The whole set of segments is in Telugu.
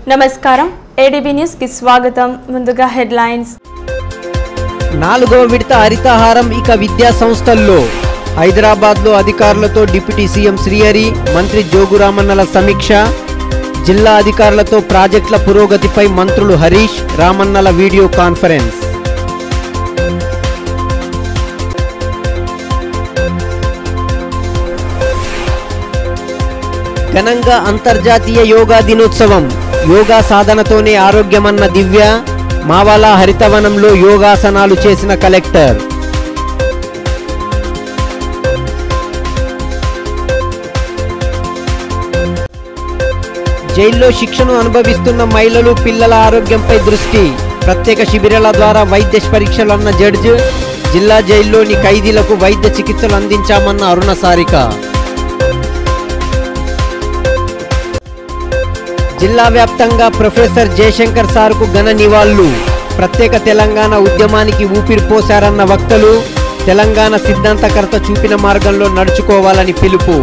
నమస్కారం ఏడీబీ న్యూస్ కి స్వాగతం ముందుగా హెడ్లైన్స్ నాలుగవ విడత హరితహారం ఇక విద్యా సంస్థల్లో హైదరాబాద్లో అధికారులతో డిప్యూటీ సీఎం శ్రీహరి మంత్రి జోగురామన్నల సమీక్ష జిల్లా అధికారులతో ప్రాజెక్టుల పురోగతిపై మంత్రులు హరీష్ రామన్నల వీడియో కాన్ఫరెన్స్ ఘనంగా అంతర్జాతీయ యోగా దినోత్సవం యోగా సాధనతోనే ఆరోగ్యమన్న దివ్య మావాలా హరితవనంలో యోగాసనాలు చేసిన కలెక్టర్ జైల్లో శిక్షను అనుభవిస్తున్న మహిళలు పిల్లల ఆరోగ్యంపై దృష్టి ప్రత్యేక శిబిరాల ద్వారా వైద్య పరీక్షలు అన్న జడ్జి జిల్లా జైల్లోని ఖైదీలకు వైద్య చికిత్సలు అందించామన్న అరుణ సారిక జిల్లా వ్యాప్తంగా ప్రొఫెసర్ జయశంకర్ సార్కు ఘన నివాళులు ప్రత్యేక తెలంగాణ ఉద్యమానికి ఊపిరి పోశారన్న వక్తలు తెలంగాణ సిద్ధాంతకర్త చూపిన మార్గంలో నడుచుకోవాలని పిలుపు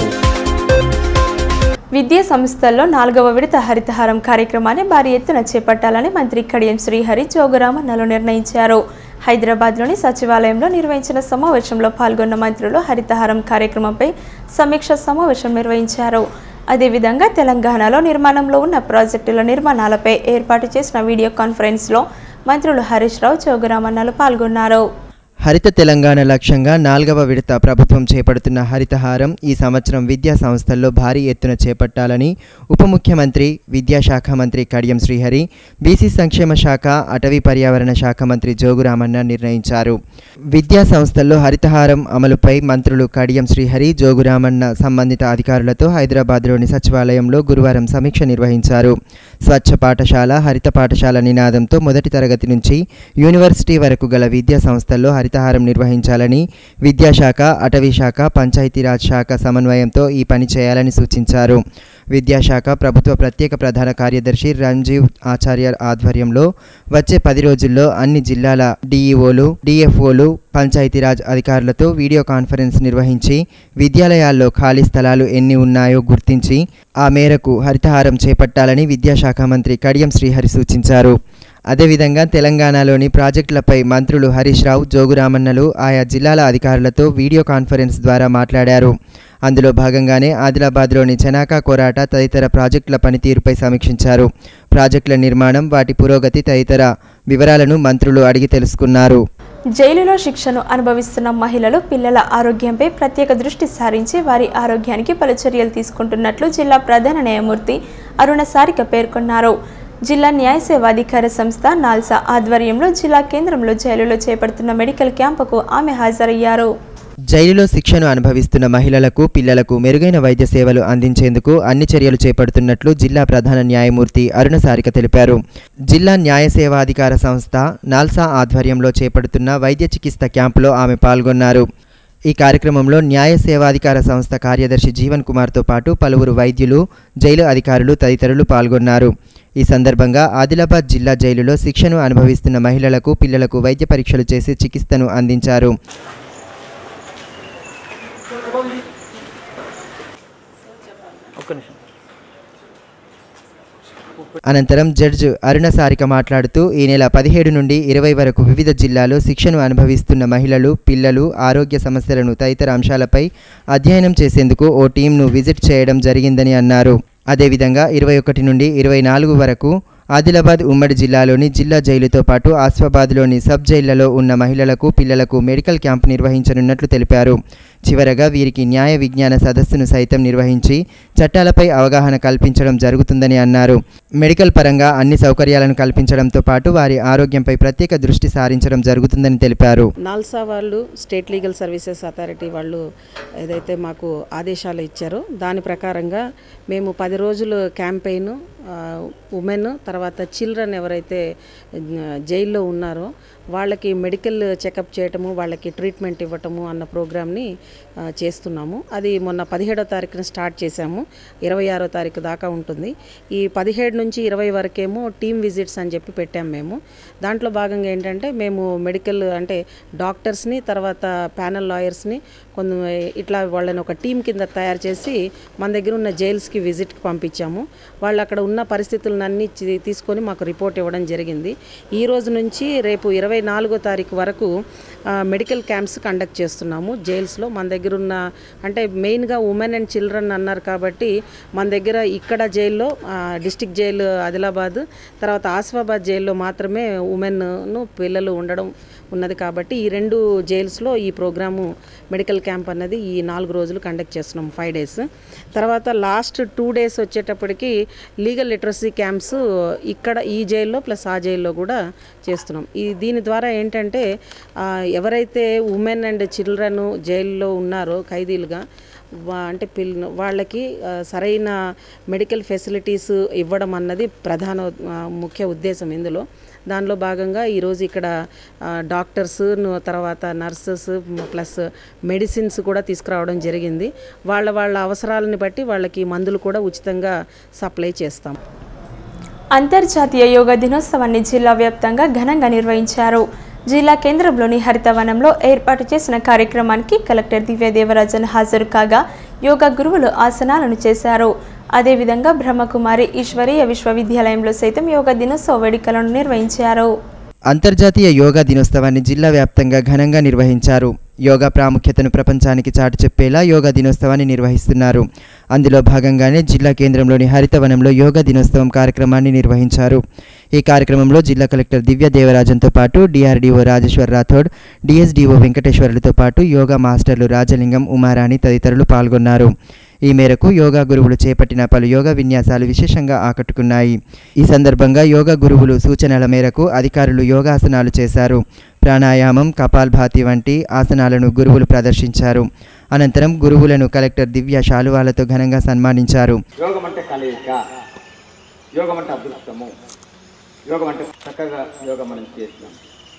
విద్యా సంస్థల్లో నాలుగవ విడత హరితహారం కార్యక్రమాన్ని భారీ ఎత్తున చేపట్టాలని మంత్రి కడియం శ్రీహరి జోగురామన్నలు నిర్ణయించారు హైదరాబాద్లోని సచివాలయంలో నిర్వహించిన సమావేశంలో పాల్గొన్న మంత్రులు హరితహారం కార్యక్రమంపై సమీక్ష సమావేశం నిర్వహించారు అదేవిధంగా తెలంగాణలో నిర్మాణంలో ఉన్న ప్రాజెక్టుల నిర్మాణాలపై ఏర్పాటు చేసిన వీడియో కాన్ఫరెన్స్లో మంత్రులు హరీష్ రావు జోగురామన్నలు పాల్గొన్నారు హరిత తెలంగాణ లక్ష్యంగా నాలుగవ విడత ప్రభుత్వం చేపడుతున్న హరితహారం ఈ సంవత్సరం విద్యా సంస్థల్లో భారీ ఎత్తున చేపట్టాలని ఉప ముఖ్యమంత్రి విద్యాశాఖ మంత్రి కడియం శ్రీహరి బీసీ సంక్షేమ శాఖ అటవీ పర్యావరణ శాఖ మంత్రి జోగురామన్న నిర్ణయించారు విద్యా సంస్థల్లో హరితహారం అమలుపై మంత్రులు కడియం శ్రీహరి జోగురామన్న సంబంధిత అధికారులతో హైదరాబాద్లోని సచివాలయంలో గురువారం సమీక్ష నిర్వహించారు స్వచ్ఛ పాఠశాల హరిత పాఠశాల నినాదంతో మొదటి తరగతి నుంచి యూనివర్సిటీ వరకు గల విద్యా సంస్థల్లో హరితహారం నిర్వహించాలని విద్యాశాఖ అటవీ శాఖ పంచాయతీరాజ్ శాఖ సమన్వయంతో ఈ పని చేయాలని సూచించారు విద్యాశాఖ ప్రభుత్వ ప్రత్యేక ప్రధాన కార్యదర్శి రంజీవ్ ఆచార్య ఆధ్వర్యంలో వచ్చే పది రోజుల్లో అన్ని జిల్లాల డిఈఓలు డిఎఫ్ఓలు పంచాయతీరాజ్ అధికారులతో వీడియో కాన్ఫరెన్స్ నిర్వహించి విద్యాలయాల్లో ఖాళీ స్థలాలు ఎన్ని ఉన్నాయో గుర్తించి ఆ మేరకు హరితహారం చేపట్టాలని విద్యాశాఖ మంత్రి కడియం శ్రీహరి సూచించారు అదేవిధంగా తెలంగాణలోని ప్రాజెక్టులపై మంత్రులు హరీష్ రావు జోగురామన్నలు ఆయా జిల్లాల అధికారులతో వీడియో కాన్ఫరెన్స్ ద్వారా మాట్లాడారు అందులో భాగంగానే ఆదిలాబాద్లోని చెనాకా కోరాట తదితర ప్రాజెక్టుల పనితీరుపై సమీక్షించారు ప్రాజెక్టుల నిర్మాణం వాటి పురోగతి తదితర వివరాలను మంత్రులు అడిగి తెలుసుకున్నారు జైలులో శిక్షను అనుభవిస్తున్న మహిళలు పిల్లల ఆరోగ్యంపై ప్రత్యేక దృష్టి సారించి వారి ఆరోగ్యానికి పలు చర్యలు తీసుకుంటున్నట్లు జిల్లా ప్రధాన న్యాయమూర్తి అరుణ సారిక పేర్కొన్నారు జిల్లా న్యాయ సేవాధికార సంస్థ నాల్సా ఆధ్వర్యంలో జిల్లా కేంద్రంలో జైలులో చేపడుతున్న మెడికల్ క్యాంపుకు ఆమె హాజరయ్యారు జైలులో శిక్షను అనుభవిస్తున్న మహిళలకు పిల్లలకు మెరుగైన వైద్య సేవలు అందించేందుకు అన్ని చర్యలు చేపడుతున్నట్లు జిల్లా ప్రధాన న్యాయమూర్తి అరుణ సారిక తెలిపారు జిల్లా న్యాయ సేవాధికార సంస్థ నాల్సా ఆధ్వర్యంలో చేపడుతున్న వైద్య చికిత్స క్యాంపులో ఆమె పాల్గొన్నారు ఈ కార్యక్రమంలో న్యాయ సేవాధికార సంస్థ కార్యదర్శి జీవన్ కుమార్తో పాటు పలువురు వైద్యులు జైలు అధికారులు తదితరులు పాల్గొన్నారు ఈ సందర్భంగా ఆదిలాబాద్ జిల్లా జైలులో శిక్షను అనుభవిస్తున్న మహిళలకు పిల్లలకు వైద్య పరీక్షలు చేసి చికిత్సను అందించారు అనంతరం జడ్జి అరుణ సారిక మాట్లాడుతూ ఈ నెల పదిహేడు నుండి ఇరవై వరకు వివిధ జిల్లాలో శిక్షను అనుభవిస్తున్న మహిళలు పిల్లలు ఆరోగ్య సమస్యలను తదితర అంశాలపై అధ్యయనం చేసేందుకు ఓ టీంను విజిట్ చేయడం జరిగిందని అన్నారు అదేవిధంగా ఇరవై ఒకటి నుండి ఇరవై నాలుగు వరకు ఆదిలాబాద్ ఉమ్మడి జిల్లాలోని జిల్లా జైలుతో పాటు ఆస్ఫాబాద్లోని సబ్ జైళ్లలో ఉన్న మహిళలకు పిల్లలకు మెడికల్ క్యాంపు నిర్వహించనున్నట్లు తెలిపారు చివరగా వీరికి న్యాయ విజ్ఞాన సదస్సును సైతం నిర్వహించి చట్టాలపై అవగాహన కల్పించడం జరుగుతుందని అన్నారు మెడికల్ పరంగా అన్ని సౌకర్యాలను కల్పించడంతో పాటు వారి ఆరోగ్యంపై ప్రత్యేక దృష్టి సారించడం జరుగుతుందని తెలిపారు నాల్సా వాళ్ళు స్టేట్ లీగల్ సర్వీసెస్ అథారిటీ వాళ్ళు ఏదైతే మాకు ఆదేశాలు ఇచ్చారో దాని ప్రకారంగా మేము పది రోజులు క్యాంపెయిన్ ఉమెన్ తర్వాత చిల్డ్రన్ ఎవరైతే ఆ, జైల్లో ఉన్నారో వాళ్ళకి మెడికల్ చెకప్ చేయటము వాళ్ళకి ట్రీట్మెంట్ ఇవ్వటము అన్న ప్రోగ్రామ్ని ఆ, చేస్తున్నాము అది మొన్న పదిహేడో తారీఖున స్టార్ట్ చేశాము ఇరవై ఆరో తారీఖు దాకా ఉంటుంది ఈ పదిహేడు నుంచి ఇరవై వరకేమో టీమ్ విజిట్స్ అని చెప్పి పెట్టాం మేము దాంట్లో భాగంగా ఏంటంటే మేము మెడికల్ అంటే డాక్టర్స్ని తర్వాత ప్యానల్ లాయర్స్ని కొంత ఇట్లా వాళ్ళని ఒక టీం కింద తయారు చేసి మన దగ్గర ఉన్న జైల్స్కి విజిట్కి పంపించాము వాళ్ళు అక్కడ ఉన్న పరిస్థితులను అన్ని చి- తీసుకొని మాకు రిపోర్ట్ ఇవ్వడం జరిగింది ఈ రోజు నుంచి రేపు ఇరవై నాలుగో తారీఖు వరకు ఆ, మెడికల్ క్యాంప్స్ కండక్ట్ చేస్తున్నాము జైల్స్లో మన దగ్గర ఉన్న అంటే మెయిన్గా ఉమెన్ అండ్ చిల్డ్రన్ అన్నారు కాబట్టి మన దగ్గర ఇక్కడ జైల్లో డిస్టిక్ జైలు ఆదిలాబాద్ తర్వాత ఆసిఫాబాద్ జైల్లో మాత్రమే ఉమెన్ను పిల్లలు ఉండడం ఉన్నది కాబట్టి ఈ రెండు జైల్స్లో ఈ ప్రోగ్రాము మెడికల్ క్యాంప్ అన్నది ఈ నాలుగు రోజులు కండక్ట్ చేస్తున్నాం ఫైవ్ డేస్ తర్వాత లాస్ట్ టూ డేస్ వచ్చేటప్పటికి లీగల్ లిటరసీ క్యాంప్స్ ఇక్కడ ఈ జైల్లో ప్లస్ ఆ జైల్లో కూడా చేస్తున్నాం ఈ దీని ద్వారా ఏంటంటే ఆ, ఎవరైతే ఉమెన్ అండ్ చిల్డ్రన్ జైల్లో ఉన్నారో ఖైదీలుగా వా- అంటే పిల్ల వాళ్ళకి ఆ, సరైన మెడికల్ ఫెసిలిటీస్ ఇవ్వడం అన్నది ప్రధాన ఆ, ముఖ్య ఉద్దేశం ఇందులో దానిలో భాగంగా ఈరోజు ఇక్కడ ఆ, డాక్టర్స్ ను- తర్వాత నర్సెస్ ప్లస్ మెడిసిన్స్ కూడా తీసుకురావడం జరిగింది వాళ్ళ వాళ్ళ అవసరాలని బట్టి వాళ్ళకి మందులు కూడా ఉచితంగా సప్లై చేస్తాం అంతర్జాతీయ యోగా దినోత్సవాన్ని జిల్లా వ్యాప్తంగా ఘనంగా నిర్వహించారు జిల్లా కేంద్రంలోని హరితవనంలో ఏర్పాటు చేసిన కార్యక్రమానికి కలెక్టర్ దివ్యదేవరాజన్ హాజరు కాగా యోగా గురువులు ఆసనాలను చేశారు అదేవిధంగా బ్రహ్మకుమారి ఈశ్వరీయ విశ్వవిద్యాలయంలో సైతం యోగా దినోత్సవ వేడుకలను నిర్వహించారు అంతర్జాతీయ యోగా దినోత్సవాన్ని జిల్లా వ్యాప్తంగా ఘనంగా నిర్వహించారు యోగా ప్రాముఖ్యతను ప్రపంచానికి చాటి చెప్పేలా యోగా దినోత్సవాన్ని నిర్వహిస్తున్నారు అందులో భాగంగానే జిల్లా కేంద్రంలోని హరితవనంలో యోగా దినోత్సవం కార్యక్రమాన్ని నిర్వహించారు ఈ కార్యక్రమంలో జిల్లా కలెక్టర్ దివ్య దేవరాజన్తో పాటు డిఆర్డీఓ రాజేశ్వర్ రాథోడ్ డిఎస్డీఓ వెంకటేశ్వర్లతో పాటు యోగా మాస్టర్లు రాజలింగం ఉమారాణి తదితరులు పాల్గొన్నారు ఈ మేరకు యోగా గురువులు చేపట్టిన పలు యోగా విన్యాసాలు విశేషంగా ఆకట్టుకున్నాయి ఈ సందర్భంగా యోగా గురువులు సూచనల మేరకు అధికారులు యోగాసనాలు చేశారు ప్రాణాయామం కపాల్భాతి వంటి ఆసనాలను గురువులు ప్రదర్శించారు అనంతరం గురువులను కలెక్టర్ దివ్య శాలువాలతో ఘనంగా సన్మానించారు యోగం అంటే కలయిక యోగం అంటే అదృష్టము యోగం అంటే చక్కగా యోగం మనం చేసినాం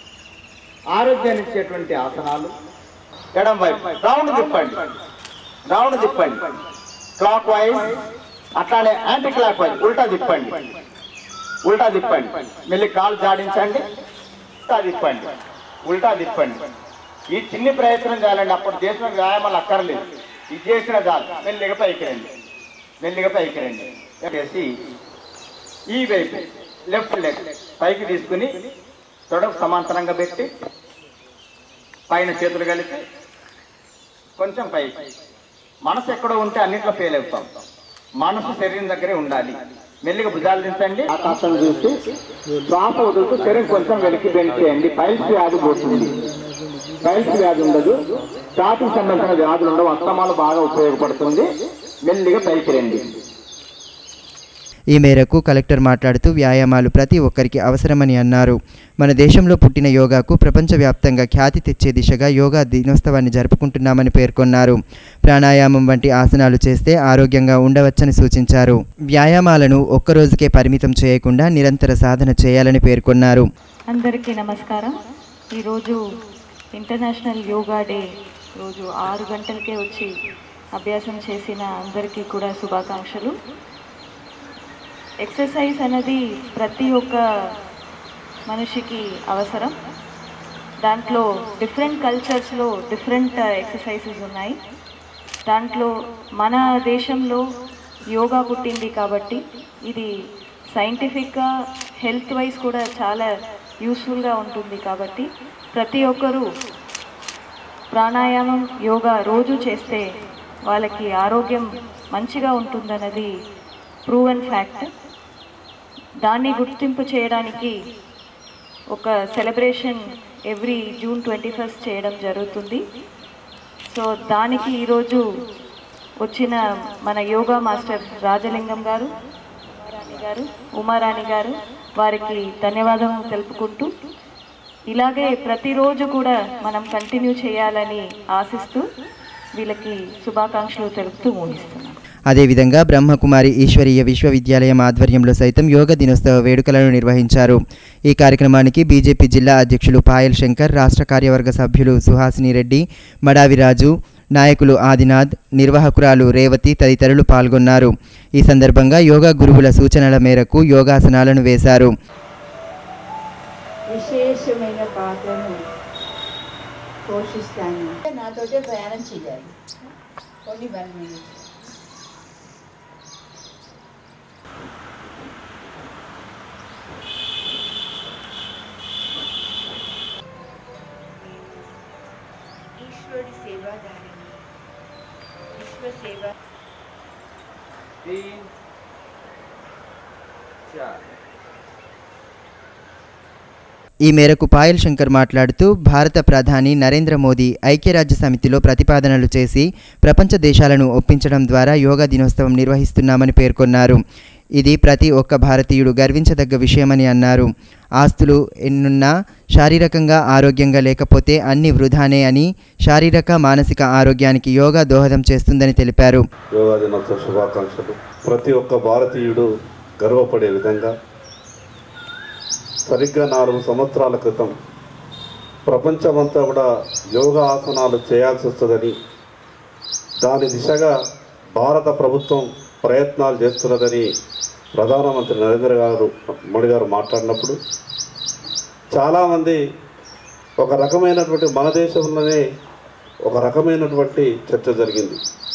ఆరోగ్యాన్ని ఇచ్చేటువంటి ఆసనాలు ఎడం వైపు రౌండ్ తిప్పండి రౌండ్ తిప్పండి క్లాక్ వైజ్ అట్లానే యాంటీ క్లాక్ వైజ్ ఉల్టా తిప్పండి ఉల్టా తిప్పండి మళ్ళీ కాలు జాడించండి ఉల్టా తిప్పండి ఉల్టా తిప్పండి ఈ చిన్ని ప్రయత్నం చేయాలండి అప్పుడు చేసిన వ్యాయామాలు అక్కర్లేదు ఇది చేసిన చాలు మెల్లిగా పైకి రండి మెల్లిగా పైకి రండి చేసి ఈ వైపు లెఫ్ట్ లెగ్ పైకి తీసుకుని తొడకు సమాంతరంగా పెట్టి పైన చేతులు కలిపి కొంచెం పైకి మనసు ఎక్కడో ఉంటే అన్నిట్లో ఫెయిల్ అవుతాం మనసు శరీరం దగ్గరే ఉండాలి మెల్లిగా భుజాలు దించండి ఆకాశం చూసి శ్వాస వదులుతూ శరీరం కొంచెం వెలికి బెండ్ చేయండి పైల్స్ వ్యాధి పోతుంది పైల్స్ వ్యాధి ఉండదు ఛాతీకి సంబంధించిన వ్యాధులు ఉండవు అస్తమాలు బాగా ఉపయోగపడుతుంది మెల్లిగా పైకి రండి ఈ మేరకు కలెక్టర్ మాట్లాడుతూ వ్యాయామాలు ప్రతి ఒక్కరికి అవసరమని అన్నారు మన దేశంలో పుట్టిన యోగాకు ప్రపంచవ్యాప్తంగా ఖ్యాతి తెచ్చే దిశగా యోగా దినోత్సవాన్ని జరుపుకుంటున్నామని పేర్కొన్నారు ప్రాణాయామం వంటి ఆసనాలు చేస్తే ఆరోగ్యంగా ఉండవచ్చని సూచించారు వ్యాయామాలను ఒక్కరోజుకే పరిమితం చేయకుండా నిరంతర సాధన చేయాలని పేర్కొన్నారు అందరికీ నమస్కారం ఈరోజు ఇంటర్నేషనల్ యోగా డే రోజు ఆరు గంటలకే వచ్చి అభ్యాసం చేసిన అందరికీ కూడా శుభాకాంక్షలు ఎక్సర్సైజ్ అనేది ప్రతి ఒక్క మనిషికి అవసరం దాంట్లో డిఫరెంట్ కల్చర్స్లో డిఫరెంట్ ఎక్సర్సైజెస్ ఉన్నాయి దాంట్లో మన దేశంలో యోగా పుట్టింది కాబట్టి ఇది సైంటిఫిక్గా హెల్త్ వైజ్ కూడా చాలా యూస్ఫుల్గా ఉంటుంది కాబట్టి ప్రతి ఒక్కరూ ప్రాణాయామం యోగా రోజు చేస్తే వాళ్ళకి ఆరోగ్యం మంచిగా ఉంటుందన్నది ప్రూవెన్ ఫ్యాక్ట్ దాన్ని గుర్తింపు చేయడానికి ఒక celebration every June twenty first చేయడం జరుగుతుంది సో దానికి ఈరోజు వచ్చిన మన యోగా మాస్టర్ రాజలింగం గారు ఉమారాణి గారు ఉమారాణి గారు వారికి ధన్యవాదం తెలుపుకుంటూ ఇలాగే ప్రతిరోజు కూడా మనం కంటిన్యూ చేయాలని ఆశిస్తూ వీళ్ళకి శుభాకాంక్షలు తెలుపుతూ ముగిస్తున్నాం అదేవిధంగా బ్రహ్మకుమారి ఈశ్వరీయ విశ్వవిద్యాలయం ఆధ్వర్యంలో సైతం యోగ దినోత్సవ వేడుకలను నిర్వహించారు ఈ కార్యక్రమానికి బీజేపీ జిల్లా అధ్యక్షులు పాయల్ శంకర్ రాష్ట్ర కార్యవర్గ సభ్యులు సుహాసిని రెడ్డి మడావిరాజు నాయకులు ఆదినాథ్ నిర్వాహకురాలు రేవతి తదితరులు పాల్గొన్నారు ఈ సందర్భంగా యోగా గురువుల సూచనల మేరకు యోగాసనాలను వేశారు విశేషమైన పాత్రను పోషిస్తాను నాతోటే ప్రయాణం చేయాలి కొన్ని వన్ మినిట్ ఈశ్వరుడి సేవాదారిని విశ్వ సేవ तीन चार ఈ మేరకు పాయల్ శంకర్ మాట్లాడుతూ భారత ప్రధాని నరేంద్ర మోదీ ఐక్యరాజ్య సమితిలో ప్రతిపాదనలు చేసి ప్రపంచ దేశాలను ఒప్పించడం ద్వారా యోగా దినోత్సవం నిర్వహిస్తున్నామని పేర్కొన్నారు ఇది ప్రతి ఒక్క భారతీయుడు గర్వించదగ్గ విషయమని అన్నారు ఆస్తులు ఎన్నున్నా శారీరకంగా ఆరోగ్యంగా లేకపోతే అన్ని వృధానే అని శారీరక మానసిక ఆరోగ్యానికి యోగా దోహదం చేస్తుందని తెలిపారు యోగా దినోత్సవ శుభాకాంక్షలు ప్రతి ఒక్క భారతీయుడు గర్వపడే విధంగా సరిగ్గా నాలుగు సంవత్సరాల క్రితం ప్రపంచమంతా కూడా యోగా ఆసనాలు చేయాల్సి వస్తుందని దాని దిశగా భారత ప్రభుత్వం ప్రయత్నాలు చేస్తున్నదని ప్రధానమంత్రి నరేంద్ర గారు మోడీ గారు మాట్లాడినప్పుడు చాలామంది ఒక రకమైనటువంటి మన దేశంలోనే ఒక రకమైనటువంటి చర్చ జరిగింది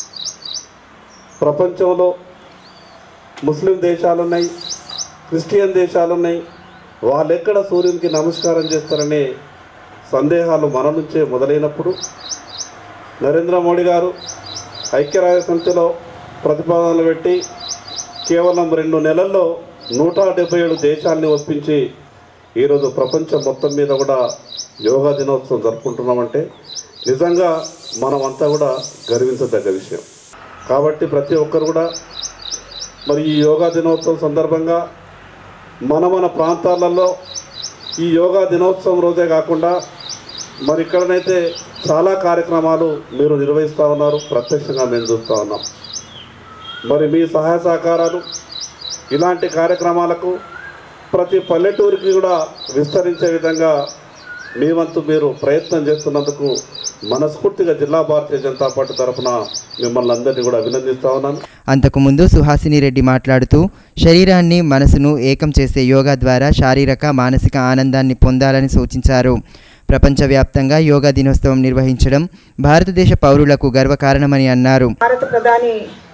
ప్రపంచంలో ముస్లిం దేశాలున్నాయి క్రిస్టియన్ దేశాలున్నాయి వాళ్ళెక్కడ సూర్యునికి నమస్కారం చేస్తారనే సందేహాలు మన నుంచే మొదలైనప్పుడు నరేంద్ర మోడీ గారు ఐక్యరాజ్య సమితిలో ప్రతిపాదనలు పెట్టి కేవలం రెండు నెలల్లో నూట డెబ్బై ఏడు దేశాలని ఒప్పించి ఈరోజు ప్రపంచం మొత్తం మీద కూడా యోగా దినోత్సవం జరుపుకుంటున్నామంటే నిజంగా మనమంతా కూడా గర్వించదగ్గ విషయం కాబట్టి ప్రతి ఒక్కరు కూడా మరి ఈ యోగా దినోత్సవం సందర్భంగా మన మన ప్రాంతాలలో ఈ యోగా దినోత్సవం రోజే కాకుండా మరి ఇక్కడనైతే చాలా కార్యక్రమాలు మీరు నిర్వహిస్తూ ఉన్నారు ప్రత్యక్షంగా మేము చూస్తూ ఉన్నాం మరి మీ సహాయ సహకారాలు ఇలాంటి కార్యక్రమాలకు ప్రతి పల్లెటూరికి కూడా విస్తరించే విధంగా మీ వంతు మీరు ప్రయత్నం చేస్తున్నందుకు మనస్ఫూర్తిగా జిల్లా భారతీయ జనతా పార్టీ తరఫున మిమ్మల్ని అందరినీ కూడా అభినందిస్తా ఉన్నాను అంతకుముందు సుహాసిని రెడ్డి మాట్లాడుతూ శరీరాన్ని మనసును ఏకం చేసే యోగా ద్వారా శారీరక మానసిక ఆనందాన్ని పొందాలని సూచించారు ప్రపంచవ్యాప్తంగా యోగా దినోత్సవం నిర్వహించడం భారతదేశ పౌరులకు గర్వకారణమని అన్నారు భారత ప్రధాని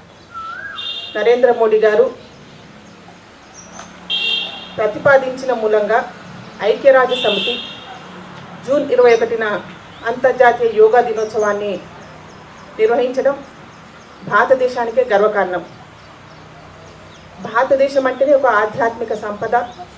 నరేంద్ర మోడీ గారు ప్రతిపాదించిన మూలంగా ఐక్యరాజ్య సమితి జూన్ ఇరవై ఒకటిన అంతర్జాతీయ యోగా దినోత్సవాన్ని నిర్వహించడం భారతదేశానికే గర్వకారణం భారతదేశం అంటేనే ఒక ఆధ్యాత్మిక సంపద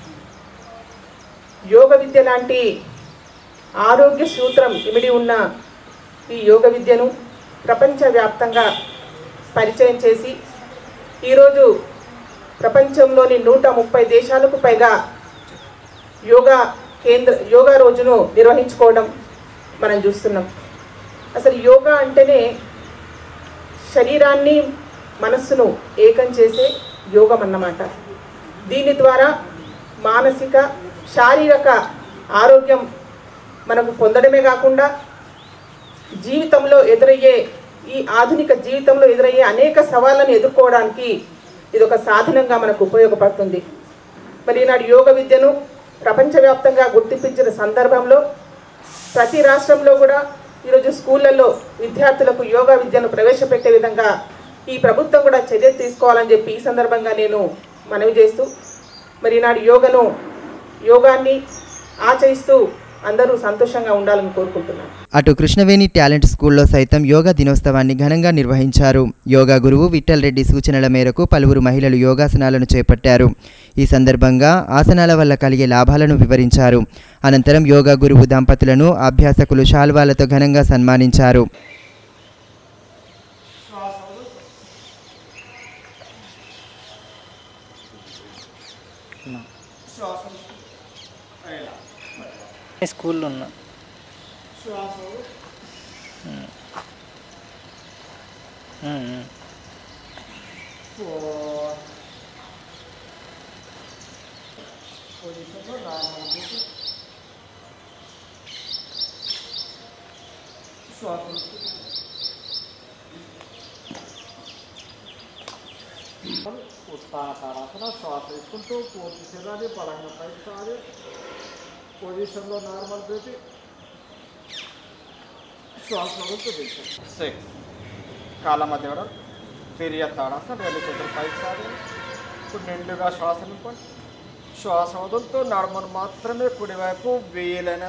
యోగ విద్య లాంటి ఆరోగ్య సూత్రం ఇమిడి ఉన్న ఈ యోగ విద్యను ప్రపంచవ్యాప్తంగా పరిచయం చేసి ఈరోజు ప్రపంచంలోని నూట ముప్పై దేశాలకు పైగా యోగా కేంద్ర యోగా రోజును నిర్వహించుకోవడం మనం చూస్తున్నాం అసలు యోగా అంటేనే శరీరాన్ని మనస్సును ఏకం చేసే యోగం అన్నమాట దీని ద్వారా మానసిక శారీరక ఆరోగ్యం మనకు పొందడమే కాకుండా జీవితంలో ఎదురయ్యే ఈ ఆధునిక జీవితంలో ఎదురయ్యే అనేక సవాళ్ళను ఎదుర్కోవడానికి ఇది ఒక సాధనంగా మనకు ఉపయోగపడుతుంది మరి ఈనాడు యోగ విద్యను ప్రపంచవ్యాప్తంగా గుర్తింపించిన సందర్భంలో ప్రతి రాష్ట్రంలో కూడా ఈరోజు స్కూళ్ళల్లో విద్యార్థులకు యోగా విద్యను ప్రవేశపెట్టే విధంగా ఈ ప్రభుత్వం కూడా చర్యలు తీసుకోవాలని చెప్పి ఈ సందర్భంగా నేను మనవి చేస్తూ మరి ఈనాడు యోగను యోగాన్ని ఆచరిస్తూ అందరూ సంతోషంగా ఉండాలని కోరుకుంటున్నాను అటు కృష్ణవేణి టాలెంట్ స్కూల్లో సైతం యోగా దినోత్సవాన్ని ఘనంగా నిర్వహించారు యోగా గురువు విఠల్ రెడ్డి సూచనల మేరకు పలువురు మహిళలు యోగాసనాలను చేపట్టారు ఈ సందర్భంగా ఆసనాల వల్ల కలిగే లాభాలను వివరించారు అనంతరం యోగా గురువు దంపతులను అభ్యాసకులు శాల్వాలతో ఘనంగా సన్మానించారు స్కూల్లో ఉన్నా ఉమ్, ఉమ్. ఉత్సాహ తారాసన శ్వాస తీసుకుంటూ పూర్తి శరీరాన్ని బలంగా పైకి సాగి పొజిషన్లో నార్మల్ బ్రీతింగ్ శ్వాస వదులుతూ సిక్స్ కాళ్ళ మధ్య కూడా తిరిగి తాడాసన రెండు చేతులు పైకి సాగి ఇప్పుడు నిండుగా శ్వాస నింపండి శ్వాస వదులుతూ నడుమను మాత్రమే కుడివైపు వీలైన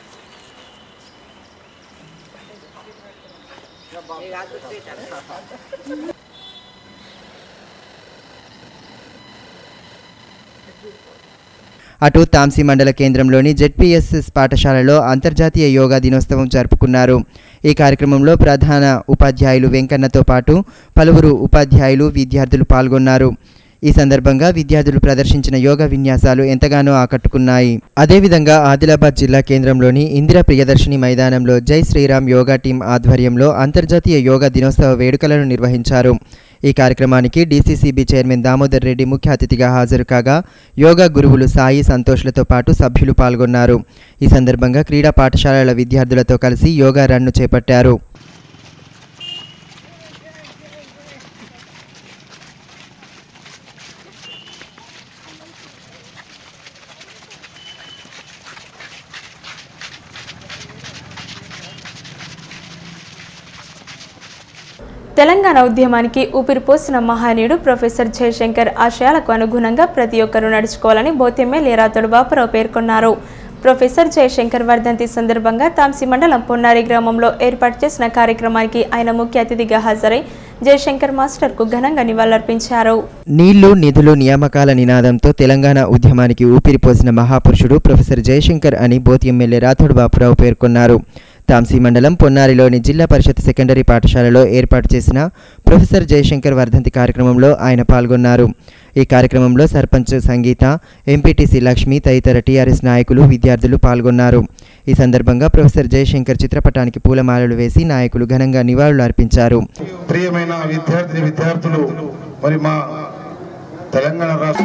అటు తాంసీ మండల కేంద్రంలోని జెడ్పీఎస్ఎస్ పాఠశాలలో అంతర్జాతీయ యోగా దినోత్సవం జరుపుకున్నారు ఈ కార్యక్రమంలో ప్రధాన ఉపాధ్యాయులు వెంకన్నతో పాటు పలువురు ఉపాధ్యాయులు విద్యార్థులు పాల్గొన్నారు ఈ సందర్భంగా విద్యార్థులు ప్రదర్శించిన యోగా విన్యాసాలు ఎంతగానో ఆకట్టుకున్నాయి అదేవిధంగా ఆదిలాబాద్ జిల్లా కేంద్రంలోని ఇందిరా ప్రియదర్శిని మైదానంలో జై శ్రీరామ్ యోగా టీం ఆధ్వర్యంలో అంతర్జాతీయ యోగా దినోత్సవ వేడుకలను నిర్వహించారు ఈ కార్యక్రమానికి డీసీసీబీ చైర్మన్ దామోదర్ రెడ్డి ముఖ్య అతిథిగా హాజరు కాగా యోగా గురువులు సాయి సంతోష్లతో పాటు సభ్యులు పాల్గొన్నారు ఈ సందర్భంగా క్రీడా పాఠశాలల విద్యార్థులతో కలిసి యోగా రన్ను చేపట్టారు తెలంగాణ ఉద్యమానికి ఊపిరిపోసిన మహనీయుడు ప్రొఫెసర్ జయశంకర్ ఆశయాలకు అనుగుణంగా ప్రతి ఒక్కరూ నడుచుకోవాలని బోతెమ్మెల్యే రాతోడు బాపురావు పేర్కొన్నారు ప్రొఫెసర్ జయశంకర్ వర్ధంతి సందర్భంగా తాంసి మండలం పొన్నారి గ్రామంలో ఏర్పాటు చేసిన కార్యక్రమానికి ఆయన ముఖ్య అతిథిగా హాజరై జయశంకర్ మాస్టర్కు ఘనంగా నివాళులర్పించారు నీళ్లు నిధులు నియామకాల నినాదంతో తెలంగాణ ఉద్యమానికి ఊపిరిపోసిన మహాపురుషుడు ప్రొఫెసర్ జయశంకర్ అని బోత్ ఎమ్మెల్యే రాథోడ్ బాపురావు పేర్కొన్నారు తాంసీ మండలం పొన్నారిలోని జిల్లా పరిషత్ సెకండరీ పాఠశాలలో ఏర్పాటు చేసిన ప్రొఫెసర్ జయశంకర్ వర్ధంతి కార్యక్రమంలో ఆయన పాల్గొన్నారు ఈ కార్యక్రమంలో సర్పంచ్ సంగీత ఎంపీటీసీ లక్ష్మి తదితర టీఆర్ఎస్ నాయకులు విద్యార్థులు పాల్గొన్నారు ఈ సందర్భంగా ప్రొఫెసర్ జయశంకర్ చిత్రపటానికి పూలమాలలు వేసి నాయకులు ఘనంగా నివాళులు అర్పించారు ప్రియమైన విద్యార్థిని విద్యార్థులు మరి మా తెలంగాణ రాష్ట్ర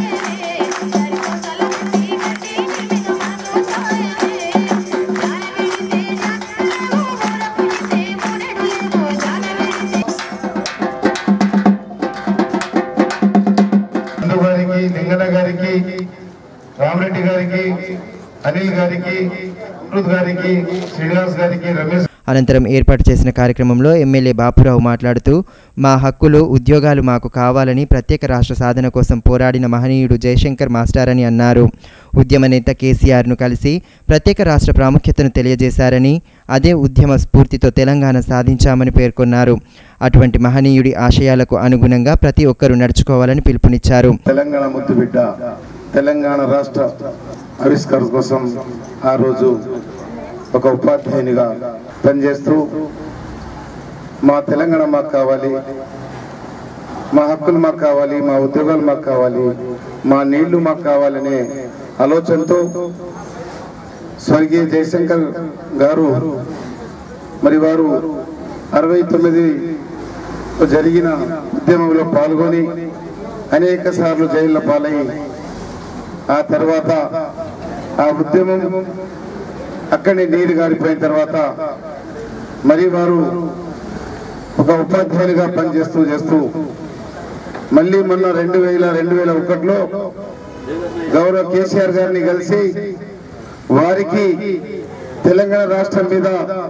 చందు గారికి లింగన్న గారికి రామరెడ్డి గారికి అనిల్ గారికి అమృత్ గారికి శ్రీనివాస్ గారికి రమేష్ అనంతరం ఏర్పాటు చేసిన కార్యక్రమంలో ఎమ్మెల్యే బాపురావు మాట్లాడుతూ మా హక్కులు ఉద్యోగాలు మాకు కావాలని ప్రత్యేక రాష్ట్ర సాధన కోసం పోరాడిన మహనీయుడు జయశంకర్ మాస్టర్ అని అన్నారు ఉద్యమ నేత కేసీఆర్ను కలిసి ప్రత్యేక రాష్ట్ర ప్రాముఖ్యతను తెలియజేశారని అదే ఉద్యమ స్ఫూర్తితో తెలంగాణ సాధించామని పేర్కొన్నారు అటువంటి మహనీయుడి ఆశయాలకు అనుగుణంగా ప్రతి ఒక్కరూ నడుచుకోవాలని పిలుపునిచ్చారు తెలంగాణ ముద్దు బిడ్డ తెలంగాణ రాష్ట్ర ఆవిష్కరణ కోసం ఆ రోజు ఒక ఉపాధ్యాయునిగా పనిచేస్తూ మా తెలంగాణ మాకు కావాలి మా హక్కులు మాకు కావాలి మా ఉద్యోగాలు మాకు కావాలి మా నీళ్లు మాకు కావాలనే ఆలోచనతో స్వర్గీయ జయశంకర్ గారు మరి వారు అరవై తొమ్మిది జరిగిన ఉద్యమంలో పాల్గొని అనేక సార్లు జైళ్ళ పాలై ఆ తర్వాత ఆ ఉద్యమం అక్కడి నీరు గారిపోయిన తర్వాత మరి వారు ఒక ఉపాధ్యాయులుగా పనిచేస్తూ చేస్తూ మళ్ళీ మొన్న రెండు వేల రెండు వేల ఒకటిలో గౌరవ కేసీఆర్ గారిని కలిసి వారికి తెలంగాణ రాష్ట్రం మీద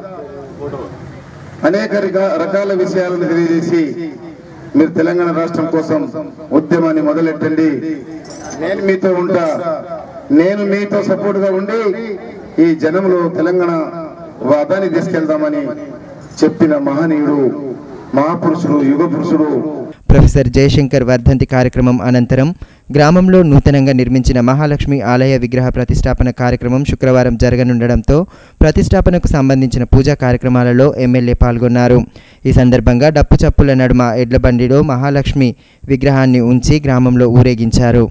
అనేక రకా- రకాల విషయాలను తెలియజేసి మీరు తెలంగాణ రాష్ట్రం కోసం ఉద్యమాన్ని మొదలెట్టండి నేను మీతో ఉంటా నేను మీతో సపోర్ట్ గా ఉండి ఈ జనంలో తెలంగాణ వాదాన్ని తీసుకెళ్దామని చెప్పిన మహనీయుడు మహాపురుషుడు యుగ పురుషుడు ప్రొఫెసర్ జయశంకర్ వర్ధంతి కార్యక్రమం అనంతరం గ్రామంలో నూతనంగా నిర్మించిన మహాలక్ష్మి ఆలయ విగ్రహ ప్రతిష్టాపన కార్యక్రమం శుక్రవారం జరగనుండడంతో ప్రతిష్టాపనకు సంబంధించిన పూజా కార్యక్రమాలలో ఎమ్మెల్యే పాల్గొన్నారు ఈ సందర్భంగా డప్పు చప్పుల నడుమ ఎడ్ల బండిలో మహాలక్ష్మి విగ్రహాన్ని ఉంచి గ్రామంలో ఊరేగించారు